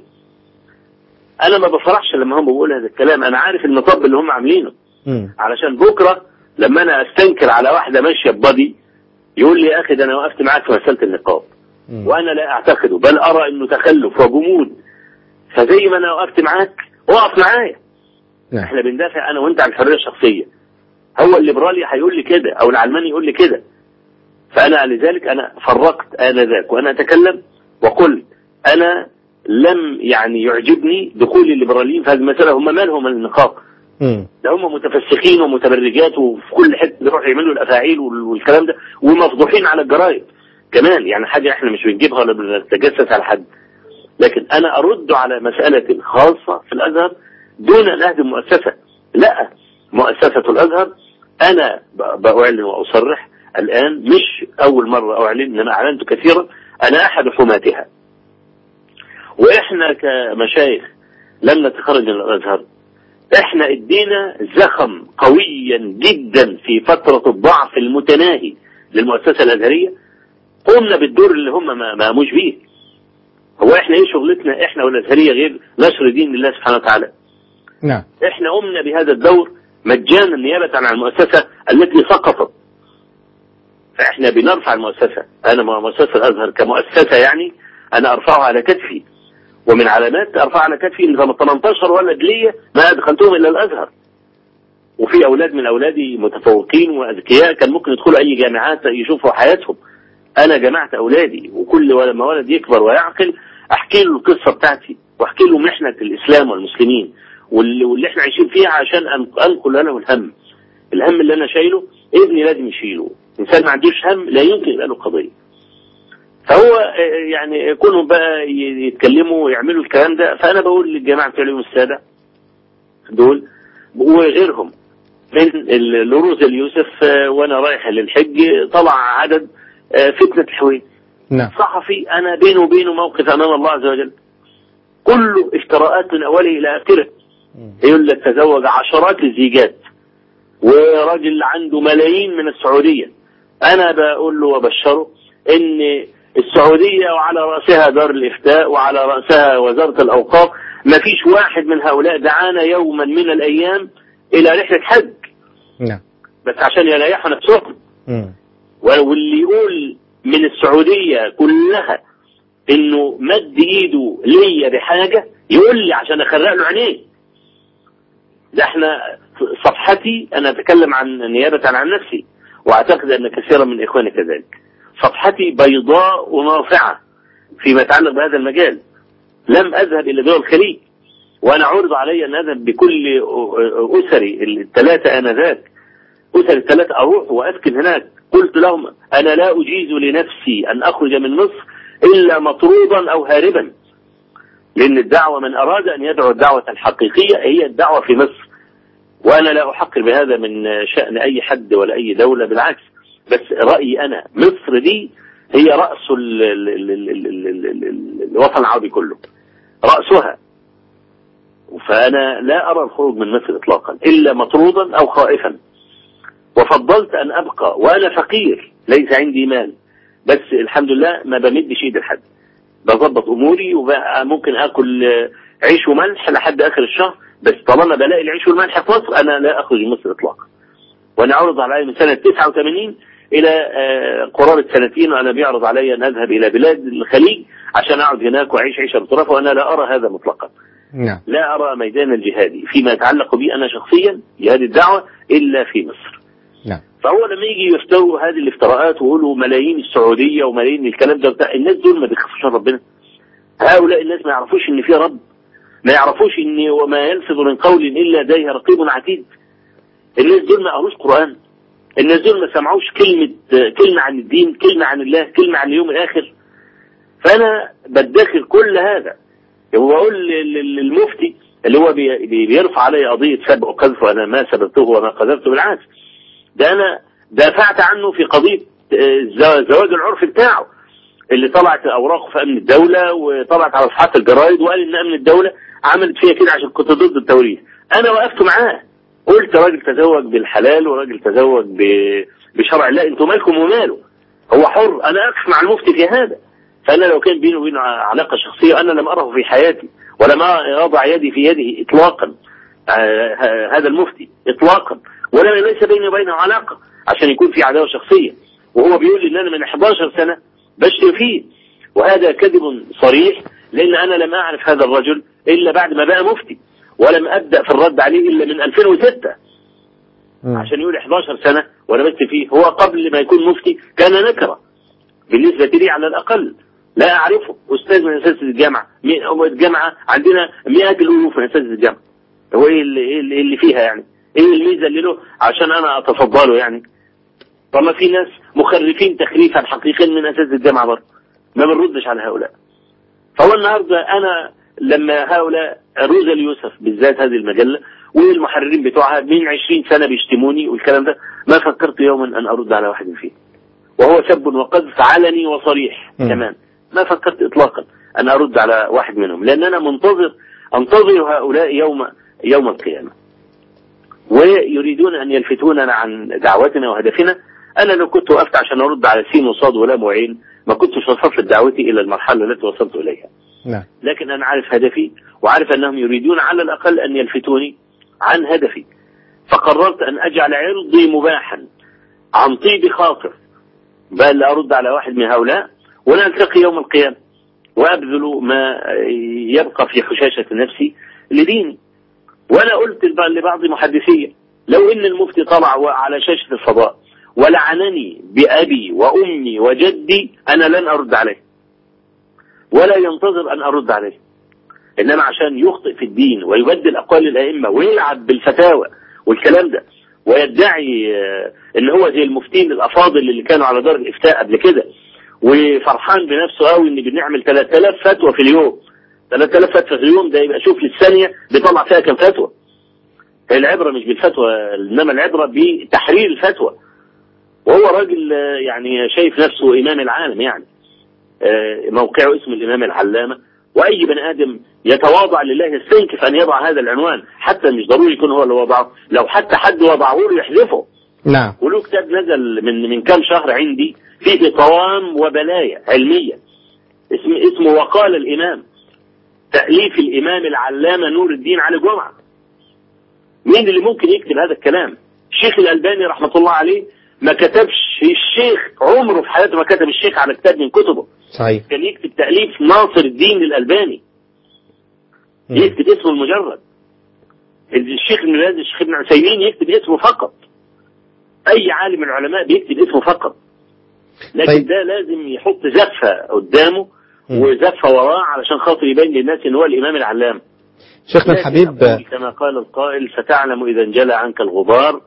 انا ما بفرحش لما هم بيقولوا هذا الكلام انا عارف المطب اللي هم عاملينه مم. علشان بكره لما انا استنكر على واحده ماشيه ببادي يقول لي يا اخي ده انا وقفت معاك في مساله النقاب مم. وانا لا اعتقده بل ارى انه تخلف وجمود فزي ما انا وقفت معاك اقف معايا نعم احنا بندافع انا وانت عن الحريه الشخصيه هو الليبرالي هيقول لي كده او العلماني يقول لي كده فانا لذلك انا فرقت انذاك وانا اتكلم وقلت انا لم يعني يعجبني دخول الليبراليين في هذه المساله هم مالهم من النقاب مم. ده هم متفسخين ومتبرجات وفي كل حته بيروحوا يعملوا الافاعيل وال- والكلام ده ومفضوحين على الجرايد كمان يعني حاجه احنا مش بنجيبها ولا بنتجسس على حد لكن انا ارد على مساله خاصه في الازهر دون ان اهدم مؤسسه لا مؤسسه الازهر انا ب- باعلن واصرح الان مش اول مره اعلن انما اعلنت كثيرا انا احد حماتها واحنا كمشايخ لم نتخرج من الازهر احنا ادينا زخم قويا جدا في فترة الضعف المتناهي للمؤسسة الازهرية قمنا بالدور اللي هم ما ما قاموش بيه هو احنا ايه شغلتنا احنا والازهرية غير نشر دين الله سبحانه وتعالى نعم احنا قمنا بهذا الدور مجانا نيابة عن المؤسسة التي سقطت فاحنا بنرفع المؤسسة انا مؤسسة الازهر كمؤسسة يعني انا ارفعها على كتفي ومن علامات ارفعها على كتفي ان 18 ولد ليا ما ادخلتهم الا الازهر وفي اولاد من اولادي متفوقين واذكياء كان ممكن يدخلوا اي جامعات يشوفوا حياتهم انا جمعت اولادي وكل ولما ولد يكبر ويعقل احكي له القصه بتاعتي واحكي له محنه الاسلام والمسلمين واللي, واللي احنا عايشين فيها عشان أن- انقل له الهم الهم اللي انا شايله ابني لازم يشيله انسان ما عندوش هم لا يمكن يبقى له قضيه فهو آه، يعني كونهم بقى ي- يتكلموا ويعملوا الكلام ده فانا بقول للجماعه بتوع اليوم السابع دول وغيرهم من ال- لروز اليوسف آه، وانا رايح للحج طلع عدد آه، فتنه الحوين نعم صحفي انا بينه وبينه موقف امام الله عز وجل كله افتراءات من اوله الى اخره يقول لك تزوج عشرات الزيجات وراجل عنده ملايين من السعوديه انا بقول له وبشره ان السعوديه وعلى راسها دار الافتاء وعلى راسها وزاره الاوقاف ما فيش واحد من هؤلاء دعانا يوما من الايام الى رحله حج نعم بس عشان يريحوا نفسهم مم. واللي يقول من السعودية كلها انه مد ايده ليا بحاجة يقول لي عشان اخرق له عينيه ده احنا صفحتي انا اتكلم عن نيابة عن نفسي واعتقد ان كثيرا من اخواني كذلك صفحتي بيضاء وناصعة فيما يتعلق بهذا المجال لم اذهب الى دول الخليج وانا عرض علي ان اذهب بكل اسري الثلاثة انذاك أسر الثلاثة أروح وأسكن هناك قلت لهم أنا لا أجيز لنفسي أن أخرج من مصر إلا مطرودا أو هاربا لأن الدعوة من أراد أن يدعو الدعوة الحقيقية هي الدعوة في مصر وأنا لا أحقر بهذا من شأن أي حد ولا أي دولة بالعكس بس رأيي أنا مصر دي هي رأس ال- ال- ال- ال- ال- ال- ال- ال- الوطن العربي كله رأسها فأنا لا أرى الخروج من مصر إطلاقا إلا مطرودا أو خائفا وفضلت أن أبقى وأنا فقير ليس عندي مال بس الحمد لله ما بمدش إيدي لحد بظبط أموري وممكن آكل آه، عيش وملح لحد آخر الشهر بس طالما بلاقي العيش والملح في مصر أنا لا أخرج من مصر إطلاقا وأنا عرض علي من سنة 89 إلى آه، قرابة سنتين وأنا بيعرض علي أن أذهب إلى بلاد الخليج عشان أقعد هناك وأعيش عيشة بطرافة وأنا لا أرى هذا مطلقا نعم لا أرى ميدان الجهاد فيما يتعلق بي أنا شخصيا جهاد الدعوة إلا في مصر نعم فهو لما يجي يفتروا هذه الافتراءات ويقولوا ملايين السعودية وملايين الكلام ده بتاع الناس دول ما بيخافوش من ربنا هؤلاء الناس ما يعرفوش ان في رب ما يعرفوش ان وما يلفظ من قول الا لديه رقيب عتيد الناس دول ما قروش قرآن الناس دول ما سمعوش كلمة كلمة عن الدين كلمة عن الله كلمة عن اليوم الآخر فأنا بدخل كل هذا وبقول لل- للمفتي اللي هو بي- بي- بيرفع علي قضية سب وقذف وأنا ما سببته وما قذفته بالعكس ده أنا دافعت عنه في قضية آه، الزوا- زواج العرف بتاعه اللي طلعت أوراقه في أمن الدولة وطلعت على صفحات الجرايد وقال إن أمن الدولة عملت فيها كده عشان كنت ضد التوريث أنا وقفت معاه قلت راجل تزوج بالحلال وراجل تزوج ب- بشرع الله انتوا مالكم وماله هو حر انا اقف مع المفتي في هذا فانا لو كان بيني وبينه علاقه شخصيه انا لم اره في حياتي ولم اضع يدي في يده اطلاقا آه، ه- هذا المفتي اطلاقا ولا ليس بيني وبينه علاقه عشان يكون في عداوه شخصيه وهو بيقول لي ان انا من 11 سنه بشتم فيه وهذا كذب صريح لان انا لم اعرف هذا الرجل الا بعد ما بقى مفتي ولم ابدا في الرد عليه الا من 2006 مم. عشان يقول 11 سنة وانا بس فيه هو قبل ما يكون مفتي كان نكرة بالنسبة لي على الأقل لا أعرفه أستاذ من أساتذة الجامعة مي- هو الجامعة عندنا مئات الألوف من أساتذة الجامعة هو إيه اللي, إيه اللي- إيه اللي فيها يعني إيه الميزة اللي له عشان أنا أتفضله يعني طب ما في ناس مخرفين تخريفا حقيقيا من أساتذة الجامعة برضه ما بنردش على هؤلاء فهو النهارده انا لما هؤلاء روزا اليوسف بالذات هذه المجله والمحررين بتوعها من 20 سنه بيشتموني والكلام ده ما فكرت يوما ان ارد على واحد فيهم وهو سب وقذف علني وصريح مم. كمان ما فكرت اطلاقا ان ارد على واحد منهم لان انا منتظر انتظر هؤلاء يوم يوم القيامه ويريدون ان يلفتوننا عن دعوتنا وهدفنا انا لو كنت وقفت عشان ارد على سين وصاد ولام وعين ما كنتش وصلت دعوتي الى المرحله التي وصلت اليها نعم لكن أنا عارف هدفي وعارف أنهم يريدون على الأقل أن يلفتوني عن هدفي فقررت أن أجعل عرضي مباحا عن طيب خاطر بل أرد على واحد من هؤلاء ونلتقي يوم القيامة وأبذل ما يبقى في حشاشة نفسي لديني وأنا قلت لبعض محدثية لو إن المفتي طلع على شاشة الفضاء ولعنني بأبي وأمي وجدي أنا لن أرد عليه ولا ينتظر أن أرد عليه إنما عشان يخطئ في الدين ويبدل أقوال الأئمة ويلعب بالفتاوى والكلام ده ويدعي آه، إن هو زي المفتين الأفاضل اللي كانوا على دار الإفتاء قبل كده وفرحان بنفسه قوي إن بنعمل 3000 فتوى في اليوم 3000 فتوى في اليوم ده يبقى شوف للثانية بيطلع فيها كم فتوى العبرة مش بالفتوى إنما العبرة بتحرير الفتوى وهو راجل آه، يعني شايف نفسه إمام العالم يعني آه، موقعه اسم الإمام العلامة وأي بني آدم يتواضع لله يستنكف أن يضع هذا العنوان حتى مش ضروري يكون هو اللي وضعه لو حتى حد وضعه له يحذفه نعم وله كتاب نزل من من كام شهر عندي فيه طوام وبلايا علمية اسم اسمه وقال الإمام تأليف الإمام العلامة نور الدين علي جمعة مين اللي ممكن يكتب هذا الكلام الشيخ الألباني رحمة الله عليه ما كتبش الشيخ عمره في حياته ما كتب الشيخ على كتاب من كتبه صحيح كان يكتب تأليف ناصر الدين الألباني مم. يكتب اسمه المجرد الشيخ ابن باز الشيخ ابن عثيمين يكتب اسمه فقط أي عالم من العلماء بيكتب اسمه فقط لكن طيب. ده لازم يحط زفة قدامه مم. وزفة وراه علشان خاطر يبين للناس ان هو الإمام العلام شيخنا لكن الحبيب أقول كما قال القائل ستعلم إذا انجلى عنك الغبار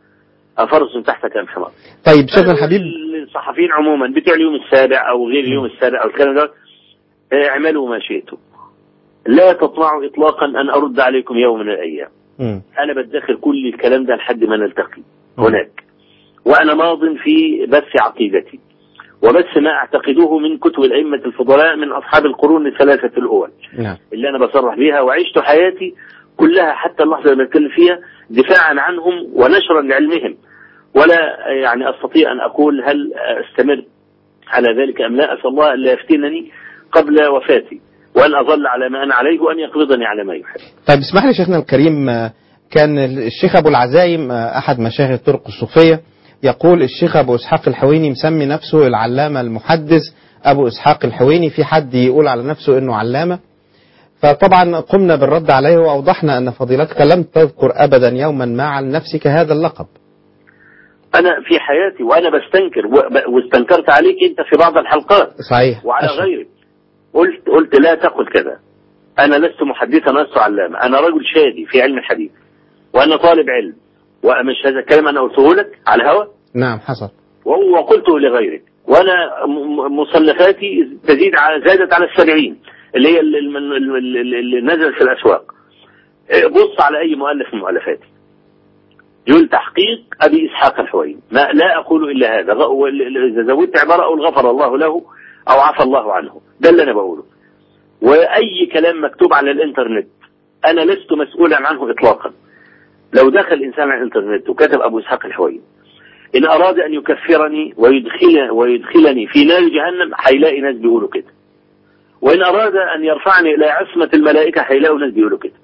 افرس تحتك ام حمار طيب شيخنا الحبيب الصحفيين عموما بتوع اليوم السابع او غير اليوم السابع او الكلام ده آه، اعملوا ما شئتم لا تطمعوا اطلاقا ان ارد عليكم يوم من الايام مم. انا بدخر كل الكلام ده لحد ما نلتقي هناك وانا ماض في بث عقيدتي وبث ما اعتقده من كتب الائمه الفضلاء من اصحاب القرون الثلاثه الاول نعم اللي انا بصرح بيها وعشت حياتي كلها حتى اللحظه اللي بتكلم فيها دفاعا عنهم ونشرا لعلمهم ولا يعني استطيع ان اقول هل استمر على ذلك ام لا اسال الله ان لا يفتنني قبل وفاتي وان اظل على ما انا عليه وان يقبضني على ما يحب. طيب اسمح لي شيخنا الكريم آه، كان الشيخ ابو العزايم آه، احد مشايخ الطرق الصوفيه يقول الشيخ ابو اسحاق الحويني مسمي نفسه العلامه المحدث ابو اسحاق الحويني في حد يقول على نفسه انه علامه فطبعا قمنا بالرد عليه واوضحنا ان فضيلتك لم تذكر ابدا يوما ما عن نفسك هذا اللقب انا في حياتي وانا بستنكر و- واستنكرت عليك انت في بعض الحلقات صحيح وعلى أشهد. غيرك قلت قلت لا تقل كذا انا لست محدثا ولست علامه انا رجل شادي في علم الحديث وانا طالب علم ومش هذا الكلام انا قلته لك على الهوى نعم حصل و- وقلته لغيرك وانا م- م- مصنفاتي تزيد على زادت على السبعين اللي هي اللي, اللي, اللي, اللي نزلت في الاسواق إيه، بص على اي مؤلف من مؤلفاتي يقول تحقيق ابي اسحاق الحويني ما لا اقول الا هذا غ- وال- اذا زودت عباره اقول غفر الله له او عفى الله عنه ده اللي انا بقوله واي كلام مكتوب على الانترنت انا لست مسؤولا عنه اطلاقا لو دخل انسان على الانترنت وكتب ابو اسحاق الحويني ان اراد ان يكفرني ويدخل ويدخلني في نار جهنم هيلاقي ناس بيقولوا كده وان اراد ان يرفعني الى عصمه الملائكه هيلاقوا ناس بيقولوا كده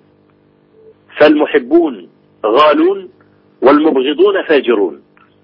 فالمحبون غالون والمبغضون فاجرون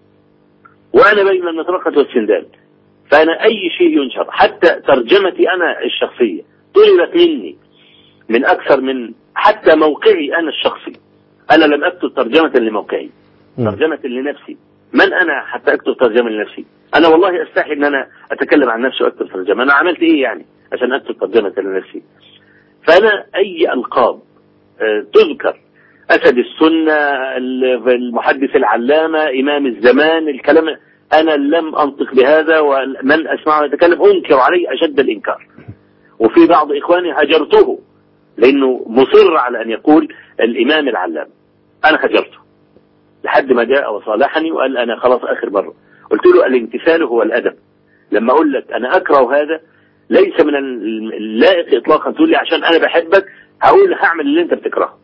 وانا بين المطرقه والسندان فانا اي شيء ينشر حتى ترجمتي انا الشخصيه طلبت مني من اكثر من حتى موقعي انا الشخصي انا لم اكتب ترجمه لموقعي مم. ترجمة لنفسي من أنا حتى أكتب ترجمة لنفسي أنا والله أستحي أن أنا أتكلم عن نفسي وأكتب ترجمة أنا عملت إيه يعني عشان أكتب ترجمة لنفسي فأنا أي ألقاب آه، تذكر أسد السنة ال- المحدث العلامة إمام الزمان الكلام أنا لم أنطق بهذا ومن أسمعه يتكلم أنكر عليه أشد الإنكار وفي بعض إخواني هجرته لأنه مصر على أن يقول الإمام العلامة أنا هجرته لحد ما جاء وصالحني وقال انا خلاص اخر مره قلت له الامتثال هو الادب لما اقول لك انا اكره هذا ليس من اللائق اطلاقا تقول لي عشان انا بحبك هقول هعمل اللي انت بتكرهه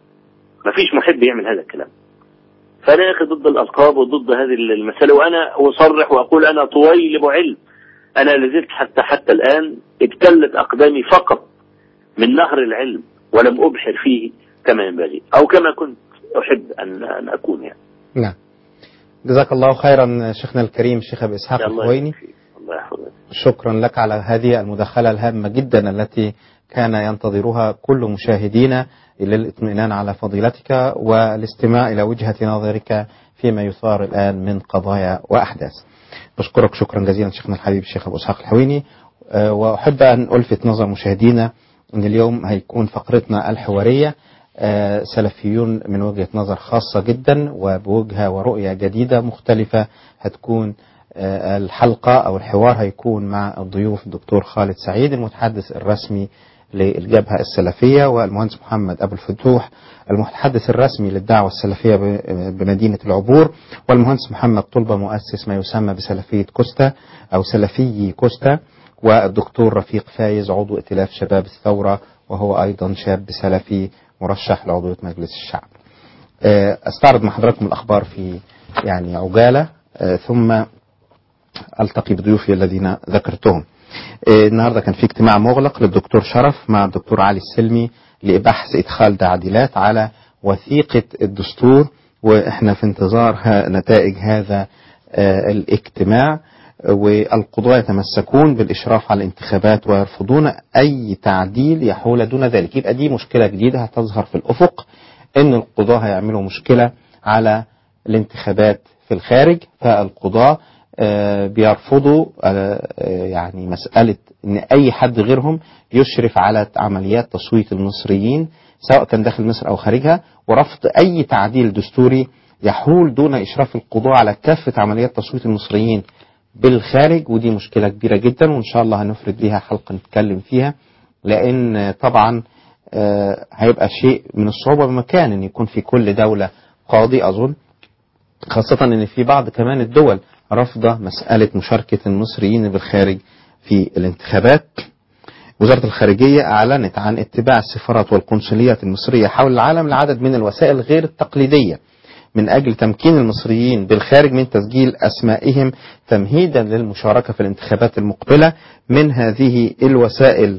مفيش محب يعمل هذا الكلام فانا يا اخي ضد الالقاب وضد هذه المساله وانا اصرح واقول انا طويلب علم انا لازلت حتى حتى الان ابتلت اقدامي فقط من نهر العلم ولم ابحر فيه كما ينبغي او كما كنت احب ان ان اكون يعني نعم جزاك الله خيرا شيخنا الكريم شيخ ابي اسحاق الله الحويني يبارك فيك. الله يحفظك شكرا لك على هذه المداخلة الهامة جدا التي كان ينتظرها كل مشاهدينا للاطمئنان على فضيلتك والاستماع إلى وجهة نظرك فيما يثار الآن من قضايا وأحداث بشكرك شكرا جزيلا شيخنا الحبيب الشيخ أبو إسحاق الحويني أه، وأحب أن ألفت نظر مشاهدينا أن اليوم هيكون فقرتنا الحوارية أه، سلفيون من وجهة نظر خاصة جدا وبوجهة ورؤية جديدة مختلفة هتكون آه، الحلقة أو الحوار هيكون مع الضيوف الدكتور خالد سعيد المتحدث الرسمي للجبهة السلفية والمهندس محمد أبو الفتوح المتحدث الرسمي للدعوة السلفية ب- بمدينة العبور والمهندس محمد طلبة مؤسس ما يسمى بسلفية كوستا أو سلفي كوستا والدكتور رفيق فايز عضو ائتلاف شباب الثورة وهو أيضا شاب سلفي مرشح لعضوية مجلس الشعب آه، استعرض مع حضراتكم الأخبار في يعني عجالة آه، ثم التقي بضيوفي الذين ذكرتهم. إيه، النهارده كان في اجتماع مغلق للدكتور شرف مع الدكتور علي السلمي لبحث ادخال تعديلات على وثيقه الدستور واحنا في انتظار ها- نتائج هذا آه، الاجتماع والقضاة يتمسكون بالإشراف على الانتخابات ويرفضون أي تعديل يحول دون ذلك يبقى دي مشكلة جديدة هتظهر في الأفق إن القضاة هيعملوا مشكلة على الانتخابات في الخارج فالقضاة آه، بيرفضوا آه، آه، يعني مسألة إن أي حد غيرهم يشرف على عمليات تصويت المصريين سواء كان داخل مصر أو خارجها ورفض أي تعديل دستوري يحول دون إشراف القضاء على كافة عمليات تصويت المصريين بالخارج ودي مشكلة كبيرة جدا وإن شاء الله هنفرد ليها حلقة نتكلم فيها لأن طبعا آه، هيبقى شيء من الصعوبة بمكان أن يكون في كل دولة قاضي أظن خاصة أن في بعض كمان الدول رافضة مسألة مشاركة المصريين بالخارج في الانتخابات وزارة الخارجية أعلنت عن اتباع السفارات والقنصليات المصرية حول العالم لعدد من الوسائل غير التقليدية من أجل تمكين المصريين بالخارج من تسجيل أسمائهم تمهيدا للمشاركة في الانتخابات المقبلة من هذه الوسائل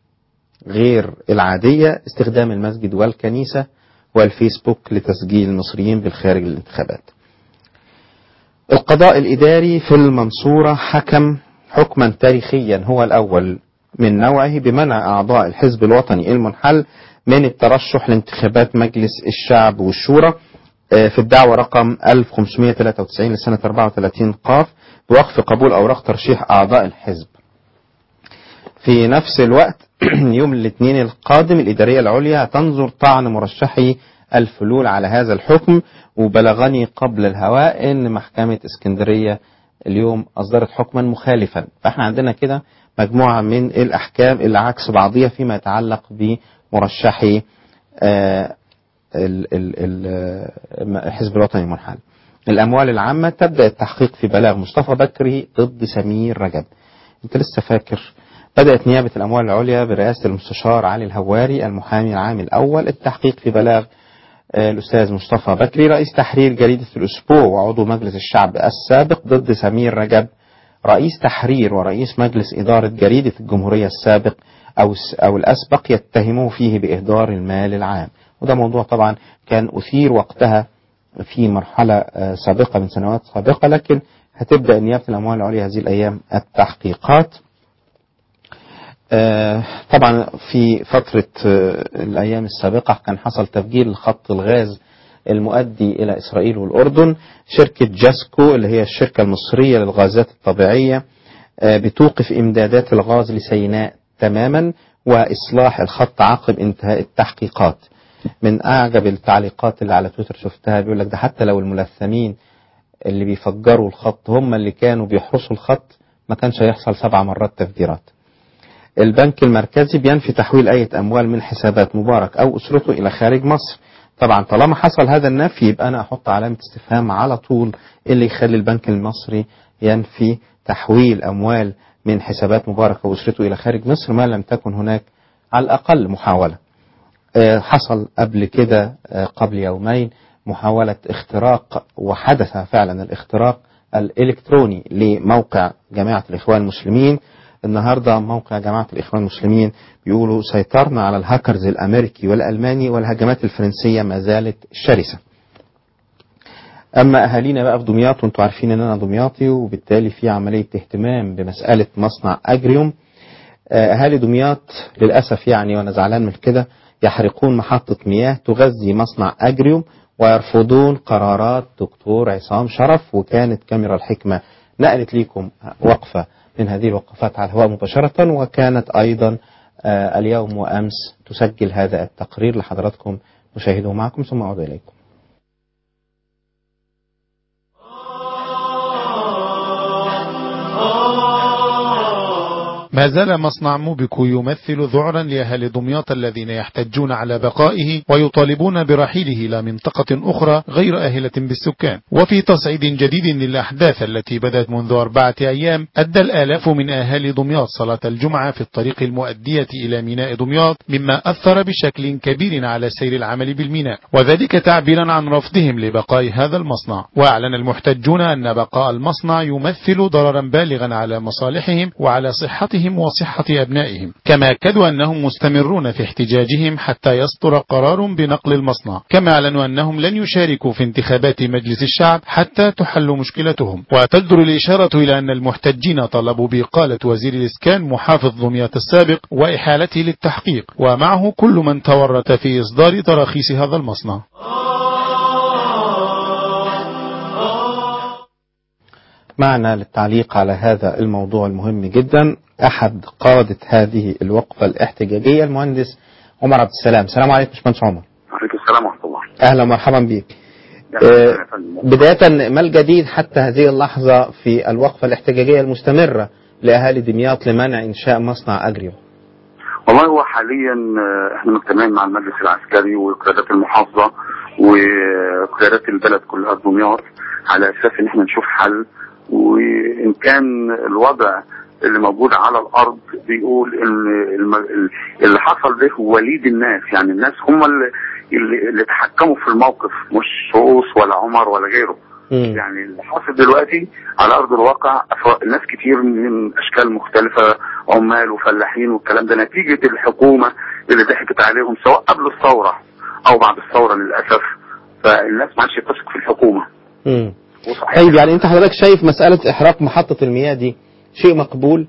غير العادية استخدام المسجد والكنيسة والفيسبوك لتسجيل المصريين بالخارج للانتخابات القضاء الإداري في المنصورة حكم حكما تاريخيا هو الأول من نوعه بمنع أعضاء الحزب الوطني المنحل من الترشح لانتخابات مجلس الشعب والشورى آه، في الدعوة رقم 1593 لسنة 34 قاف بوقف قبول أوراق ترشيح أعضاء الحزب في نفس الوقت يوم الاثنين القادم الإدارية العليا تنظر طعن مرشحي الفلول على هذا الحكم وبلغني قبل الهواء ان محكمة اسكندرية اليوم اصدرت حكما مخالفا فاحنا عندنا كده مجموعة من الاحكام اللي عكس بعضيها فيما يتعلق بمرشحي آه، ال- ال- ال- آه، الحزب الوطني المنحل الاموال العامة تبدأ التحقيق في بلاغ مصطفى بكري ضد سمير رجب انت لسه فاكر بدأت نيابة الأموال العليا برئاسة المستشار علي الهواري المحامي العام الأول التحقيق في بلاغ آه، الأستاذ مصطفى بكري رئيس تحرير جريدة الأسبوع وعضو مجلس الشعب السابق ضد سمير رجب رئيس تحرير ورئيس مجلس إدارة جريدة الجمهورية السابق أو الس- أو الأسبق يتهموه فيه بإهدار المال العام وده موضوع طبعا كان أثير وقتها في مرحلة آه، سابقة من سنوات سابقة لكن هتبدأ نيابة الأموال العليا هذه الأيام التحقيقات آه، طبعا في فترة آه، الأيام السابقة كان حصل تفجير خط الغاز المؤدي إلى إسرائيل والأردن شركة جاسكو اللي هي الشركة المصرية للغازات الطبيعية آه، بتوقف إمدادات الغاز لسيناء تماما وإصلاح الخط عقب انتهاء التحقيقات من أعجب التعليقات اللي على تويتر شفتها بيقول لك ده حتى لو الملثمين اللي بيفجروا الخط هم اللي كانوا بيحرسوا الخط ما كانش هيحصل سبع مرات تفجيرات البنك المركزي بينفي تحويل أي أموال من حسابات مبارك أو أسرته إلى خارج مصر طبعا طالما حصل هذا النفي يبقى أنا أحط علامة استفهام على طول اللي يخلي البنك المصري ينفي تحويل أموال من حسابات مبارك وأسرته إلى خارج مصر ما لم تكن هناك على الأقل محاولة آه، حصل قبل كده آه، قبل يومين محاولة اختراق وحدث فعلا الاختراق الإلكتروني لموقع جماعة الإخوان المسلمين النهاردة موقع جماعة الإخوان المسلمين بيقولوا سيطرنا على الهاكرز الأمريكي والألماني والهجمات الفرنسية ما زالت شرسة أما أهالينا بقى في دمياط وأنتوا عارفين إن أنا دمياطي وبالتالي في عملية اهتمام بمسألة مصنع أجريوم آه، أهالي دمياط للأسف يعني وأنا زعلان من كده يحرقون محطة مياه تغذي مصنع أجريوم ويرفضون قرارات دكتور عصام شرف وكانت كاميرا الحكمة نقلت ليكم وقفة من هذه الوقفات على الهواء مباشرة وكانت أيضا آه، اليوم وأمس تسجل هذا التقرير لحضراتكم نشاهده معكم ثم أعود إليكم ما زال مصنع موبيكو يمثل ذعرا لأهل دمياط الذين يحتجون على بقائه ويطالبون برحيله إلى منطقة أخرى غير أهلة بالسكان وفي تصعيد جديد للأحداث التي بدأت منذ أربعة أيام أدى الآلاف من أهالي دمياط صلاة الجمعة في الطريق المؤدية إلى ميناء دمياط مما أثر بشكل كبير على سير العمل بالميناء وذلك تعبيرا عن رفضهم لبقاء هذا المصنع وأعلن المحتجون أن بقاء المصنع يمثل ضررا بالغا على مصالحهم وعلى صحتهم وصحة أبنائهم كما أكدوا أنهم مستمرون في احتجاجهم حتى يصدر قرار بنقل المصنع كما أعلنوا أنهم لن يشاركوا في انتخابات مجلس الشعب حتى تحل مشكلتهم وتجدر الإشارة إلى أن المحتجين طلبوا بإقالة وزير الإسكان محافظ دمياط السابق وإحالته للتحقيق ومعه كل من تورط في إصدار تراخيص هذا المصنع معنا للتعليق على هذا الموضوع المهم جدا أحد قادة هذه الوقفة الاحتجاجية المهندس عمر عبد السلام السلام عليكم باشمهندس عمر عليكم السلام ورحمة الله أهلا ومرحبا بك آه، بداية ما الجديد حتى هذه اللحظة في الوقفة الاحتجاجية المستمرة لأهالي دمياط لمنع إنشاء مصنع أجريو والله هو حاليا آه، احنا مجتمعين مع المجلس العسكري وقيادات المحافظه وقيادات البلد كلها في دمياط على اساس ان احنا نشوف حل وان كان الوضع اللي موجود على الارض بيقول ان الم- اللي حصل ده هو وليد الناس يعني الناس هم اللي, اللي, اللي تحكموا في الموقف مش شؤوس ولا عمر ولا غيره مم. يعني اللي حاصل دلوقتي على ارض الواقع أف- ناس كتير من اشكال مختلفه عمال وفلاحين والكلام ده نتيجه الحكومه اللي ضحكت عليهم سواء قبل الثوره او بعد الثوره للاسف فالناس ما عادش تثق في الحكومه مم. وصحيح طيب يعني أنت حضرتك شايف مسألة إحراق محطة المياه دي شيء مقبول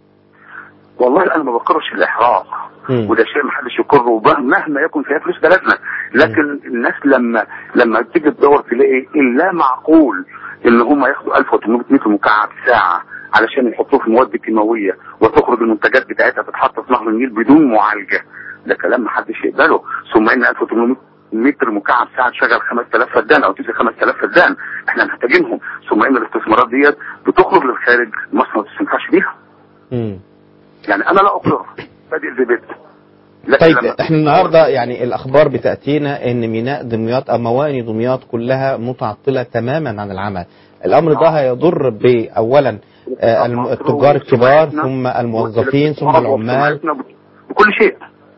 والله انا ما بكرش الاحراق مم. وده شيء ما حدش يقره وب- مهما يكن فيها فلوس بلدنا لكن الناس لما لما تيجي تدور تلاقي اللا معقول ان هم ياخدوا 1800 متر مكعب ساعه علشان يحطوه في المواد الكيماويه وتخرج المنتجات بتاعتها تتحط في نهر النيل بدون معالجه ده كلام ما حدش يقبله ثم ان 1800 متر مكعب ساعه تشغل 5000 فدان او تنزل 5000 فدان احنا محتاجينهم ثم ان الاستثمارات ديت بتخرج للخارج مصر ما تستنفعش بيها مم. يعني انا لا اقر بادئ زي بيت لكن طيب لما- احنا النهارده يعني الاخبار بتاتينا ان ميناء دمياط او مواني دمياط كلها متعطله تماما عن العمل الامر ده هيضر باولا آه، الم- التجار الكبار ثم الموظفين ثم العمال بكل شيء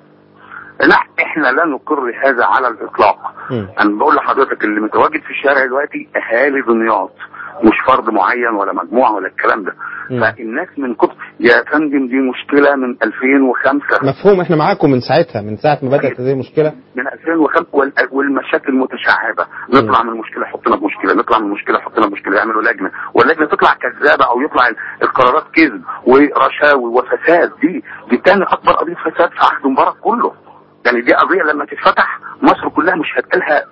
لا احنا لا نقر هذا على الاطلاق مم. انا بقول لحضرتك اللي متواجد في الشارع دلوقتي اهالي دمياط مش فرد معين ولا مجموعه ولا الكلام ده مم. فالناس من كتر يا فندم دي مشكله من 2005 مفهوم احنا معاكم من ساعتها من ساعه ما بدات هذه المشكله من 2005 وال- والمشاكل متشعبه نطلع من مشكله حطنا بمشكله نطلع من مشكله حطنا بمشكله يعملوا لجنه واللجنه تطلع كذابه او يطلع القرارات كذب ورشاوي وفساد دي دي تاني اكبر قضيه فساد في عهد مبارك كله يعني دي قضيه لما تتفتح مصر كلها مش هتقالها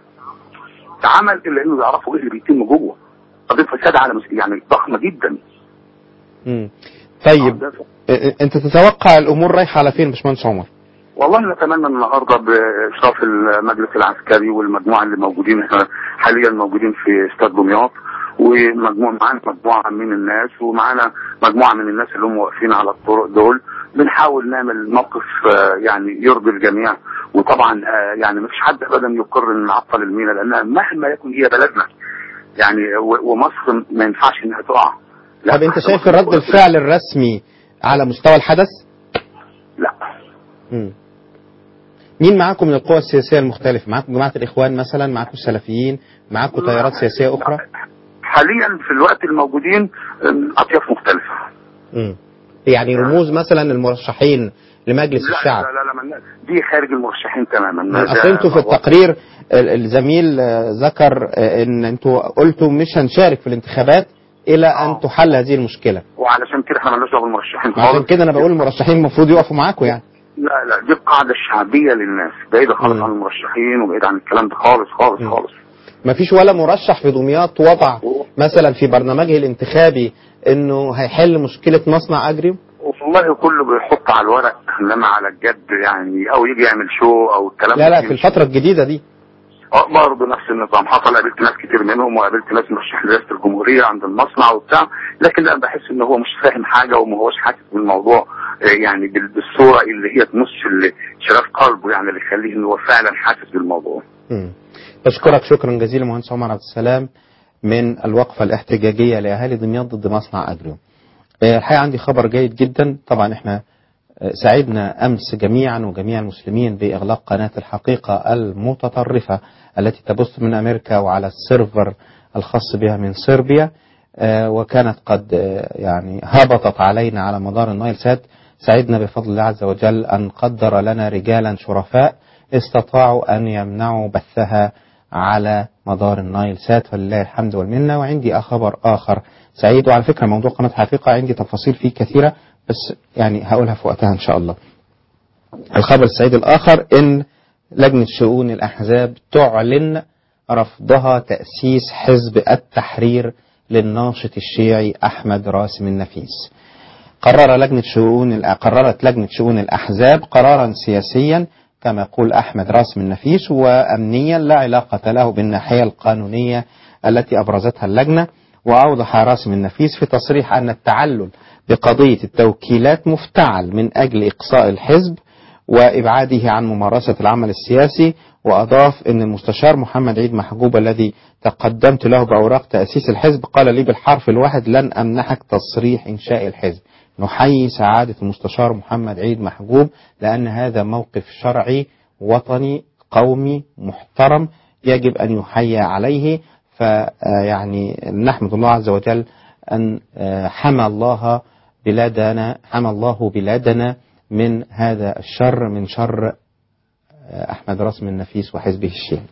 عمل الا انه يعرفوا ايه اللي بيتم جوه قضيه فساد على مس- يعني ضخمه جدا مم. طيب اه، اه، انت تتوقع الامور رايحه على فين يا باشمهندس عمر والله نتمنى النهارده باشراف المجلس العسكري والمجموعه اللي موجودين احنا حاليا موجودين في استاد دمياط ومجموعه معانا مجموعه من الناس ومعانا مجموعه من الناس اللي هم واقفين على الطرق دول بنحاول نعمل موقف آه، يعني يرضي الجميع وطبعا آه، يعني مفيش حد ابدا يقر ان نعطل المينا لانها مهما يكن هي بلدنا يعني و- ومصر ما ينفعش انها تقع لا، طب انت شايف الرد الفعل الرسمي على مستوى الحدث لا مم. مين معاكم من القوى السياسيه المختلفه معاكم جماعه الاخوان مثلا معاكم السلفيين معاكم تيارات سياسيه اخرى حاليا في الوقت الموجودين آم، اطياف مختلفه مم. يعني رموز مثلا المرشحين لمجلس لا الشعب لا لا, لا من دي خارج المرشحين تماما من ده- اصل انتوا في التقرير ال- الزميل آه، ذكر آه، ان انتوا قلتوا مش هنشارك في الانتخابات الى ان تحل هذه المشكله وعلشان كده احنا مالناش دعوه بالمرشحين عشان خالص كده انا بقول المرشحين المفروض يقفوا معاكم يعني لا لا دي القاعده الشعبيه للناس بعيده خالص مم. عن المرشحين وبعيده عن الكلام ده خالص خالص مم. خالص ما فيش ولا مرشح في دمياط وضع مثلا في برنامجه الانتخابي انه هيحل مشكله مصنع اجري والله كله بيحط على الورق انما على الجد يعني او يجي يعمل شو او الكلام لا ده لا في الفتره الجديده دي اه برضه نفس النظام حصل قابلت ناس كتير منهم وقابلت ناس مرشح لرئاسه الجمهوريه عند المصنع وبتاع لكن انا بحس ان هو مش فاهم حاجه وما هوش حاسس بالموضوع آه، يعني بال- بالصوره اللي هي تمس ال- شغف قلبه يعني اللي يخليه ان هو فعلا حاسس بالموضوع مم. بشكرك شكرا جزيلا مهندس عمر عبد السلام من الوقفة الاحتجاجية لأهالي دمياط ضد مصنع أجريو آه، الحقيقة عندي خبر جيد جدا طبعا احنا آه، سعدنا أمس جميعا وجميع المسلمين بإغلاق قناة الحقيقة المتطرفة التي تبث من أمريكا وعلى السيرفر الخاص بها من صربيا آه، وكانت قد آه، يعني هبطت علينا على مدار النايل سات سعدنا بفضل الله عز وجل أن قدر لنا رجالا شرفاء استطاعوا أن يمنعوا بثها على مدار النايل سات فلله الحمد والمنة وعندي خبر آخر سعيد وعلى فكرة موضوع قناة حقيقة عندي تفاصيل فيه كثيرة بس يعني هقولها في وقتها إن شاء الله الخبر السعيد الآخر إن لجنة شؤون الأحزاب تعلن رفضها تأسيس حزب التحرير للناشط الشيعي أحمد راسم النفيس قرر لجنة شؤون قررت لجنة شؤون الأحزاب قرارا سياسيا كما يقول أحمد راسم النفيس وأمنيا لا علاقة له بالناحية القانونية التي أبرزتها اللجنة وأوضح راسم النفيس في تصريح أن التعلل بقضية التوكيلات مفتعل من أجل إقصاء الحزب وإبعاده عن ممارسة العمل السياسي وأضاف أن المستشار محمد عيد محجوب الذي تقدمت له بأوراق تأسيس الحزب قال لي بالحرف الواحد لن أمنحك تصريح إنشاء الحزب نحيي سعادة المستشار محمد عيد محجوب لأن هذا موقف شرعي وطني قومي محترم يجب أن يحيى عليه فيعني نحمد الله عز وجل أن آه، حمى الله بلادنا حمى الله بلادنا من هذا الشر من شر آه، أحمد رسم النفيس وحزبه الشيعي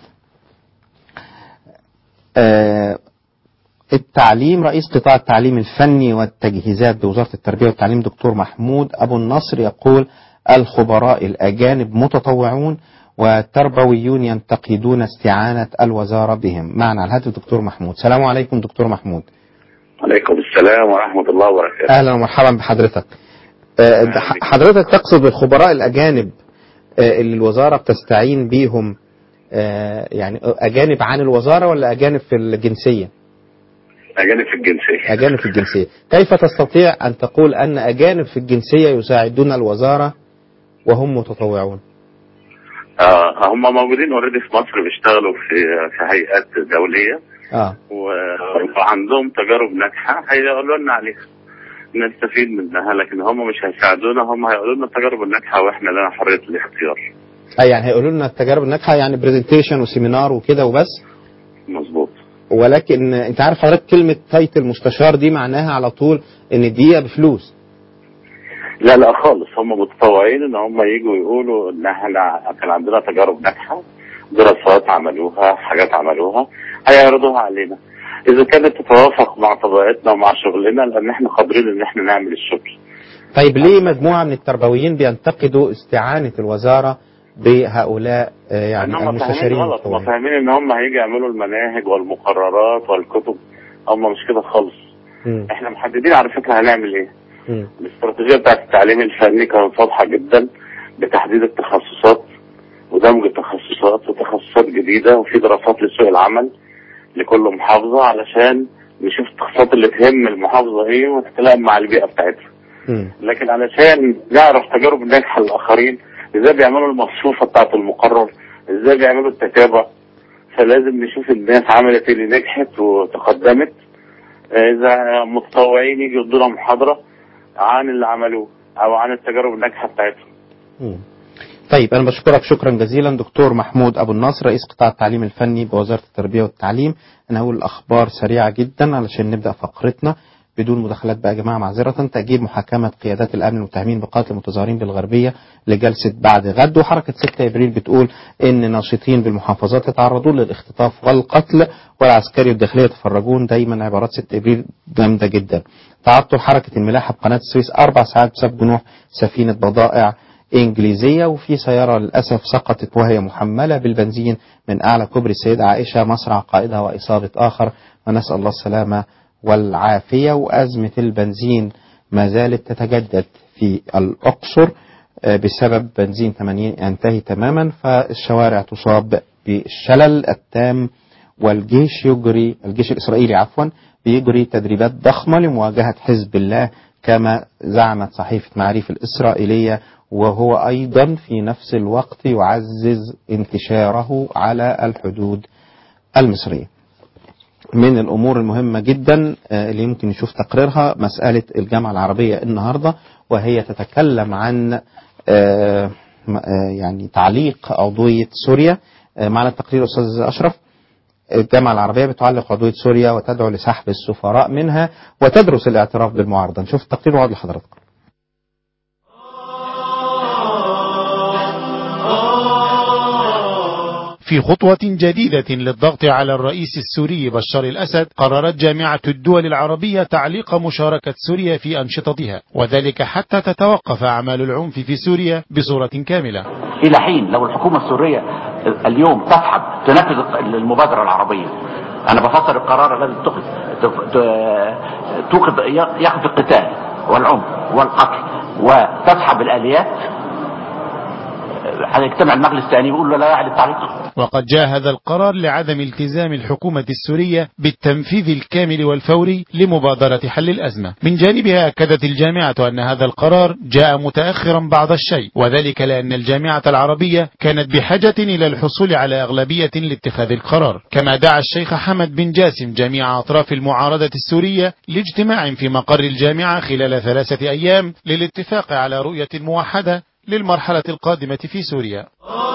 آه، التعليم رئيس قطاع التعليم الفني والتجهيزات بوزارة التربية والتعليم دكتور محمود أبو النصر يقول الخبراء الأجانب متطوعون والتربويون ينتقدون استعانة الوزارة بهم معنا على الهاتف دكتور محمود السلام عليكم دكتور محمود عليكم السلام ورحمة الله وبركاته أهلا ومرحبا بحضرتك آه، ح- حضرتك تقصد بالخبراء الأجانب آه، اللي الوزارة بتستعين بيهم آه، يعني أجانب عن الوزارة ولا أجانب في الجنسية أجانب في الجنسية أجانب في الجنسية كيف تستطيع أن تقول أن أجانب في الجنسية يساعدون الوزارة وهم متطوعون آه هم موجودين اوريدي في مصر بيشتغلوا في في هيئات دولية آه و- وعندهم تجارب ناجحة هيقولوا لنا عليها نستفيد منها لكن هم مش هيساعدونا هم هيقولوا لنا التجارب الناجحة واحنا لنا حرية الاختيار أي يعني هيقولوا لنا التجارب الناجحة يعني برزنتيشن وسيمينار وكده وبس مظبوط ولكن أنت عارف حضرتك كلمة تايتل مستشار دي معناها على طول إن الدقيقة بفلوس لا لا خالص هم متطوعين ان هم يجوا يقولوا ان احنا كان عندنا تجارب ناجحه دراسات عملوها حاجات عملوها هيعرضوها علينا اذا كانت تتوافق مع طبيعتنا ومع شغلنا لان احنا قادرين ان احنا نعمل الشغل طيب ليه مجموعة من التربويين بينتقدوا استعانة الوزارة بهؤلاء آه، يعني ان هم فاهمين المستشارين غلط هم المتطوعين؟ فاهمين ان هم هيجي يعملوا المناهج والمقررات والكتب هم مش كده خالص مم. احنا محددين على فكره هنعمل ايه مم. الاستراتيجيه بتاعت التعليم الفني كانت واضحه جدا بتحديد التخصصات ودمج التخصصات وتخصصات جديده وفي دراسات لسوق العمل لكل محافظه علشان نشوف التخصصات اللي تهم المحافظه ايه وتتلائم مع البيئه بتاعتها مم. لكن علشان نعرف تجارب ناجحه للاخرين ازاي بيعملوا المصفوفه بتاعت المقرر ازاي بيعملوا التتابع فلازم نشوف الناس عملت اللي نجحت وتقدمت اذا متطوعين يجي يدونا محاضره عن اللي عملوه او عن التجارب الناجحه بتاعتهم مم. طيب أنا بشكرك شكرا جزيلا دكتور محمود أبو النصر رئيس قطاع التعليم الفني بوزارة التربية والتعليم أنا هقول الأخبار سريعة جدا علشان نبدأ فقرتنا بدون مداخلات بقى يا جماعة معذرة تأجيل محاكمة قيادات الأمن المتهمين بقتل المتظاهرين بالغربية لجلسة بعد غد وحركة 6 إبريل بتقول إن ناشطين بالمحافظات يتعرضون للاختطاف والقتل والعسكري والداخلية يتفرجون دايما عبارات 6 إبريل جامدة جدا تعطل حركة الملاحة بقناة السويس أربع ساعات بسبب جنوح سفينة بضائع إنجليزية وفي سيارة للأسف سقطت وهي محملة بالبنزين من أعلى كوبري السيدة عائشة مصرع قائدها وإصابة آخر ونسأل الله السلامة والعافية وأزمة البنزين ما زالت تتجدد في الأقصر آه، بسبب بنزين 80 ينتهي تماما فالشوارع تصاب بالشلل التام والجيش يجري الجيش الإسرائيلي عفوا بيجري تدريبات ضخمة لمواجهة حزب الله كما زعمت صحيفة معاريف الإسرائيلية وهو أيضا في نفس الوقت يعزز انتشاره على الحدود المصرية من الأمور المهمة جدا آه، اللي يمكن نشوف تقريرها مسألة الجامعة العربية النهاردة وهي تتكلم عن آه، م- آه، يعني تعليق عضوية سوريا آه، معنا التقرير أستاذ أشرف الجامعة العربية بتعلق عضوية سوريا وتدعو لسحب السفراء منها وتدرس الاعتراف بالمعارضة نشوف التقرير وعد لحضراتكم في خطوة جديدة للضغط على الرئيس السوري بشار الأسد قررت جامعة الدول العربية تعليق مشاركة سوريا في أنشطتها وذلك حتى تتوقف أعمال العنف في سوريا بصورة كاملة الى حين لو الحكومه السوريه اليوم تسحب تنفذ المبادره العربيه انا بفسر القرار الذي اتخذ تف- ت- توقف يقف القتال والعنف والقتل وتسحب الاليات هيجتمع المجلس الثاني يقول له لا يعد التعليق وقد جاء هذا القرار لعدم التزام الحكومة السورية بالتنفيذ الكامل والفوري لمبادرة حل الأزمة من جانبها أكدت الجامعة أن هذا القرار جاء متأخرا بعض الشيء وذلك لأن الجامعة العربية كانت بحاجة إلى الحصول على أغلبية لاتخاذ القرار كما دعا الشيخ حمد بن جاسم جميع أطراف المعارضة السورية لاجتماع في مقر الجامعة خلال ثلاثة أيام للاتفاق على رؤية موحدة للمرحلة القادمة في سوريا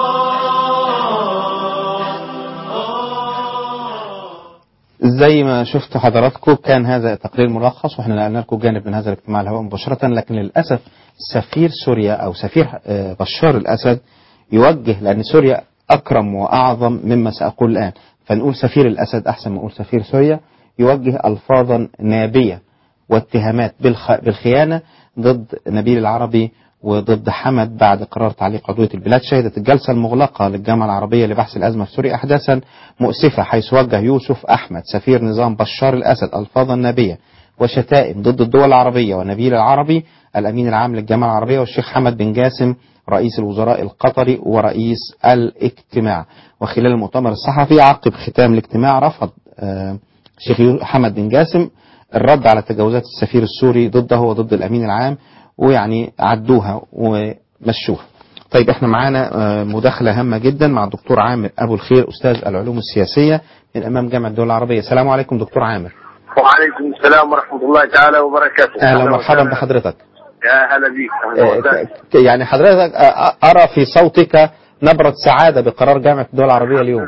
زي ما شفتوا حضراتكم كان هذا تقرير ملخص واحنا نقلنا لكم جانب من هذا الاجتماع الهواء مباشرة لكن للأسف سفير سوريا أو سفير آه، بشار الأسد يوجه لأن سوريا أكرم وأعظم مما سأقول الآن فنقول سفير الأسد أحسن ما نقول سفير سوريا يوجه ألفاظا نابية واتهامات بالخ... بالخيانة ضد نبيل العربي وضد حمد بعد قرار تعليق عضوية البلاد شهدت الجلسة المغلقة للجامعة العربية لبحث الأزمة في سوريا أحداثا مؤسفة حيث وجه يوسف أحمد سفير نظام بشار الأسد ألفاظا نابية وشتائم ضد الدول العربية ونبيل العربي الأمين العام للجامعة العربية والشيخ حمد بن جاسم رئيس الوزراء القطري ورئيس الاجتماع وخلال المؤتمر الصحفي عقب ختام الاجتماع رفض آه، الشيخ يو- حمد بن جاسم الرد على تجاوزات السفير السوري ضده وضد الأمين العام ويعني عدوها ومشوها طيب احنا معانا آه، مداخلة هامة جدا مع الدكتور عامر أبو الخير أستاذ العلوم السياسية من أمام جامعة الدول العربية السلام عليكم دكتور عامر وعليكم السلام ورحمة الله تعالى وبركاته أهلا ومرحبا وسهلا. بحضرتك يا هلا بيك أهلا آه، وسهلا. ك- يعني حضرتك آه، أرى في صوتك نبرة سعادة بقرار جامعة الدول العربية اليوم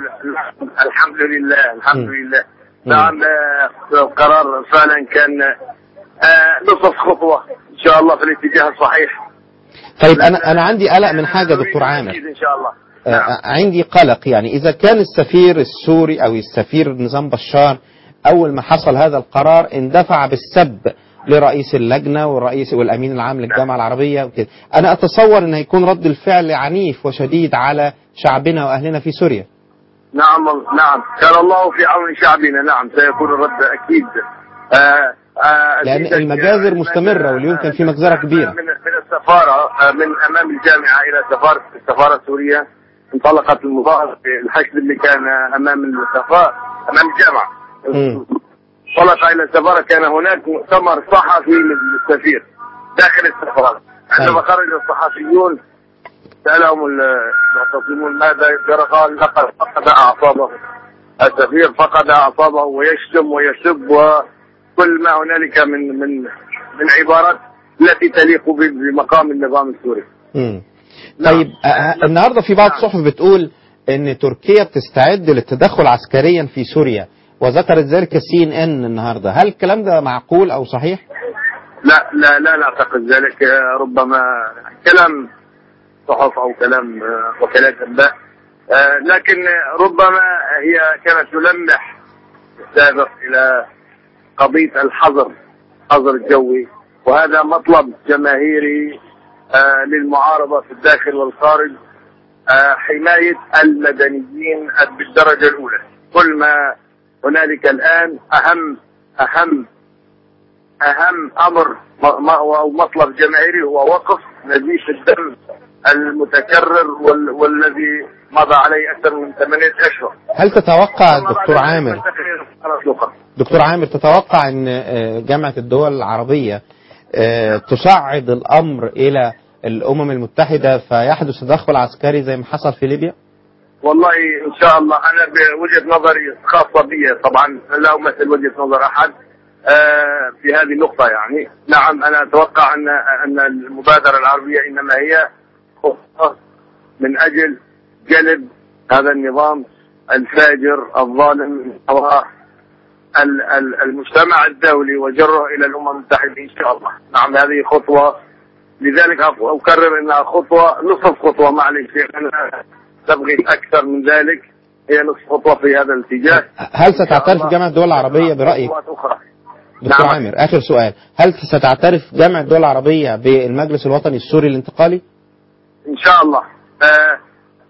الحمد لله الحمد مم. لله مم. نعم آه، القرار فعلا كان آه، نصف خطوة إن شاء الله في الاتجاه الصحيح طيب أنا أنا عندي قلق من حاجة دكتور عامر أكيد إن شاء الله آه، نعم. آه، عندي قلق يعني إذا كان السفير السوري أو السفير نظام بشار أول ما حصل هذا القرار اندفع بالسب لرئيس اللجنة والرئيس والأمين العام للجامعة العربية وكده أنا أتصور أن هيكون رد الفعل عنيف وشديد على شعبنا وأهلنا في سوريا نعم نعم كان الله في عون شعبنا نعم سيكون الرد أكيد آه، آه، لأن أكيد- المجازر مستمرة واليوم كان في مجزرة كبيرة. من من السفارة آه، من أمام الجامعة إلى سفارة السفارة السورية انطلقت المظاهرة الحشد اللي كان أمام السفارة أمام الجامعة مم. انطلق إلى السفارة كان هناك مؤتمر صحفي للسفير داخل السفارة عندما أيوة. خرج الصحفيون سألهم المعتصمون ماذا يرى قال لقد فقد أعصابه السفير فقد أعصابه ويشتم ويسب وكل ما هنالك من من من عبارات التي تليق ب- بمقام النظام السوري مم. نعم. طيب آه، آه، النهارده في بعض نعم. الصحف بتقول ان تركيا بتستعد للتدخل عسكريا في سوريا وذكرت ذلك السي ان ان النهارده هل الكلام ده معقول او صحيح؟ لا لا لا لا اعتقد ذلك آه، ربما كلام صحف او كلام آه، وكالات انباء آه، لكن ربما هي كانت تلمح السابق الى قضيه الحظر الحظر الجوي وهذا مطلب جماهيري آه، للمعارضه في الداخل والخارج آه، حمايه المدنيين بالدرجه الاولى كل ما هنالك الان اهم اهم اهم امر م- م- او مطلب جماهيري هو وقف نزيف الدم المتكرر وال- والذي مضى عليه اكثر من ثمانيه اشهر. هل تتوقع ثم بعد دكتور ذلك عامر تقرير خلاص يقر. دكتور عامر تتوقع ان آه، جامعة الدول العربية آه، تصعد الامر الى الامم المتحدة فيحدث تدخل عسكري زي ما حصل في ليبيا؟ والله ان شاء الله انا بوجهه نظري خاصه بي طبعا لا امثل وجهه نظر احد آه، في هذه النقطه يعني نعم انا اتوقع ان ان المبادره العربيه انما هي خطه من اجل جلب هذا النظام الفاجر الظالم هو ال- ال- المجتمع الدولي وجره الى الامم المتحده ان شاء الله نعم هذه خطوه لذلك أق- اكرر انها خطوه نصف خطوه معلش انا تبغي اكثر من ذلك هي نصف خطوه في هذا الاتجاه هل ستعترف جامعة الدول العربية برأيك خطوات اخرى دكتور نعم. عامر اخر سؤال هل ستعترف جامعة الدول العربية بالمجلس الوطني السوري الانتقالي؟ ان شاء الله آه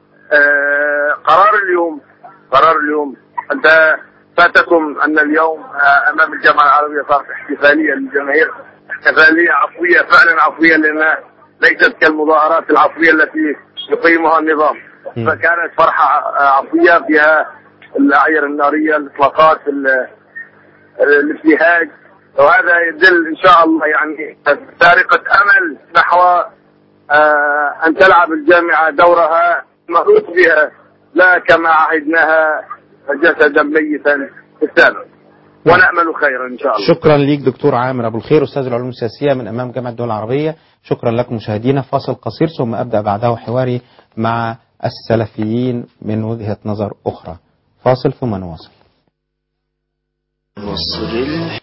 آه قرار اليوم قرار اليوم انت فاتكم ان اليوم آه امام الجامعه العربيه صارت احتفاليه للجماهير احتفاليه عفويه فعلا عفويه لانها ليست كالمظاهرات العفويه التي يقيمها النظام مم. فكانت فرحة عصية فيها الأعير النارية الإطلاقات ال- الابتهاج وهذا يدل إن شاء الله يعني سارقة أمل نحو آه، أن تلعب الجامعة دورها مهووس بها لا كما عهدناها جسدا ميتا في السابق ونأمل خيرا إن شاء الله شكرا ليك دكتور عامر ابو الخير استاذ العلوم السياسيه من امام جامعه الدول العربيه شكرا لكم مشاهدينا فاصل قصير ثم ابدا بعده حواري مع السلفيين من وجهه نظر اخرى فاصل ثم نواصل مصر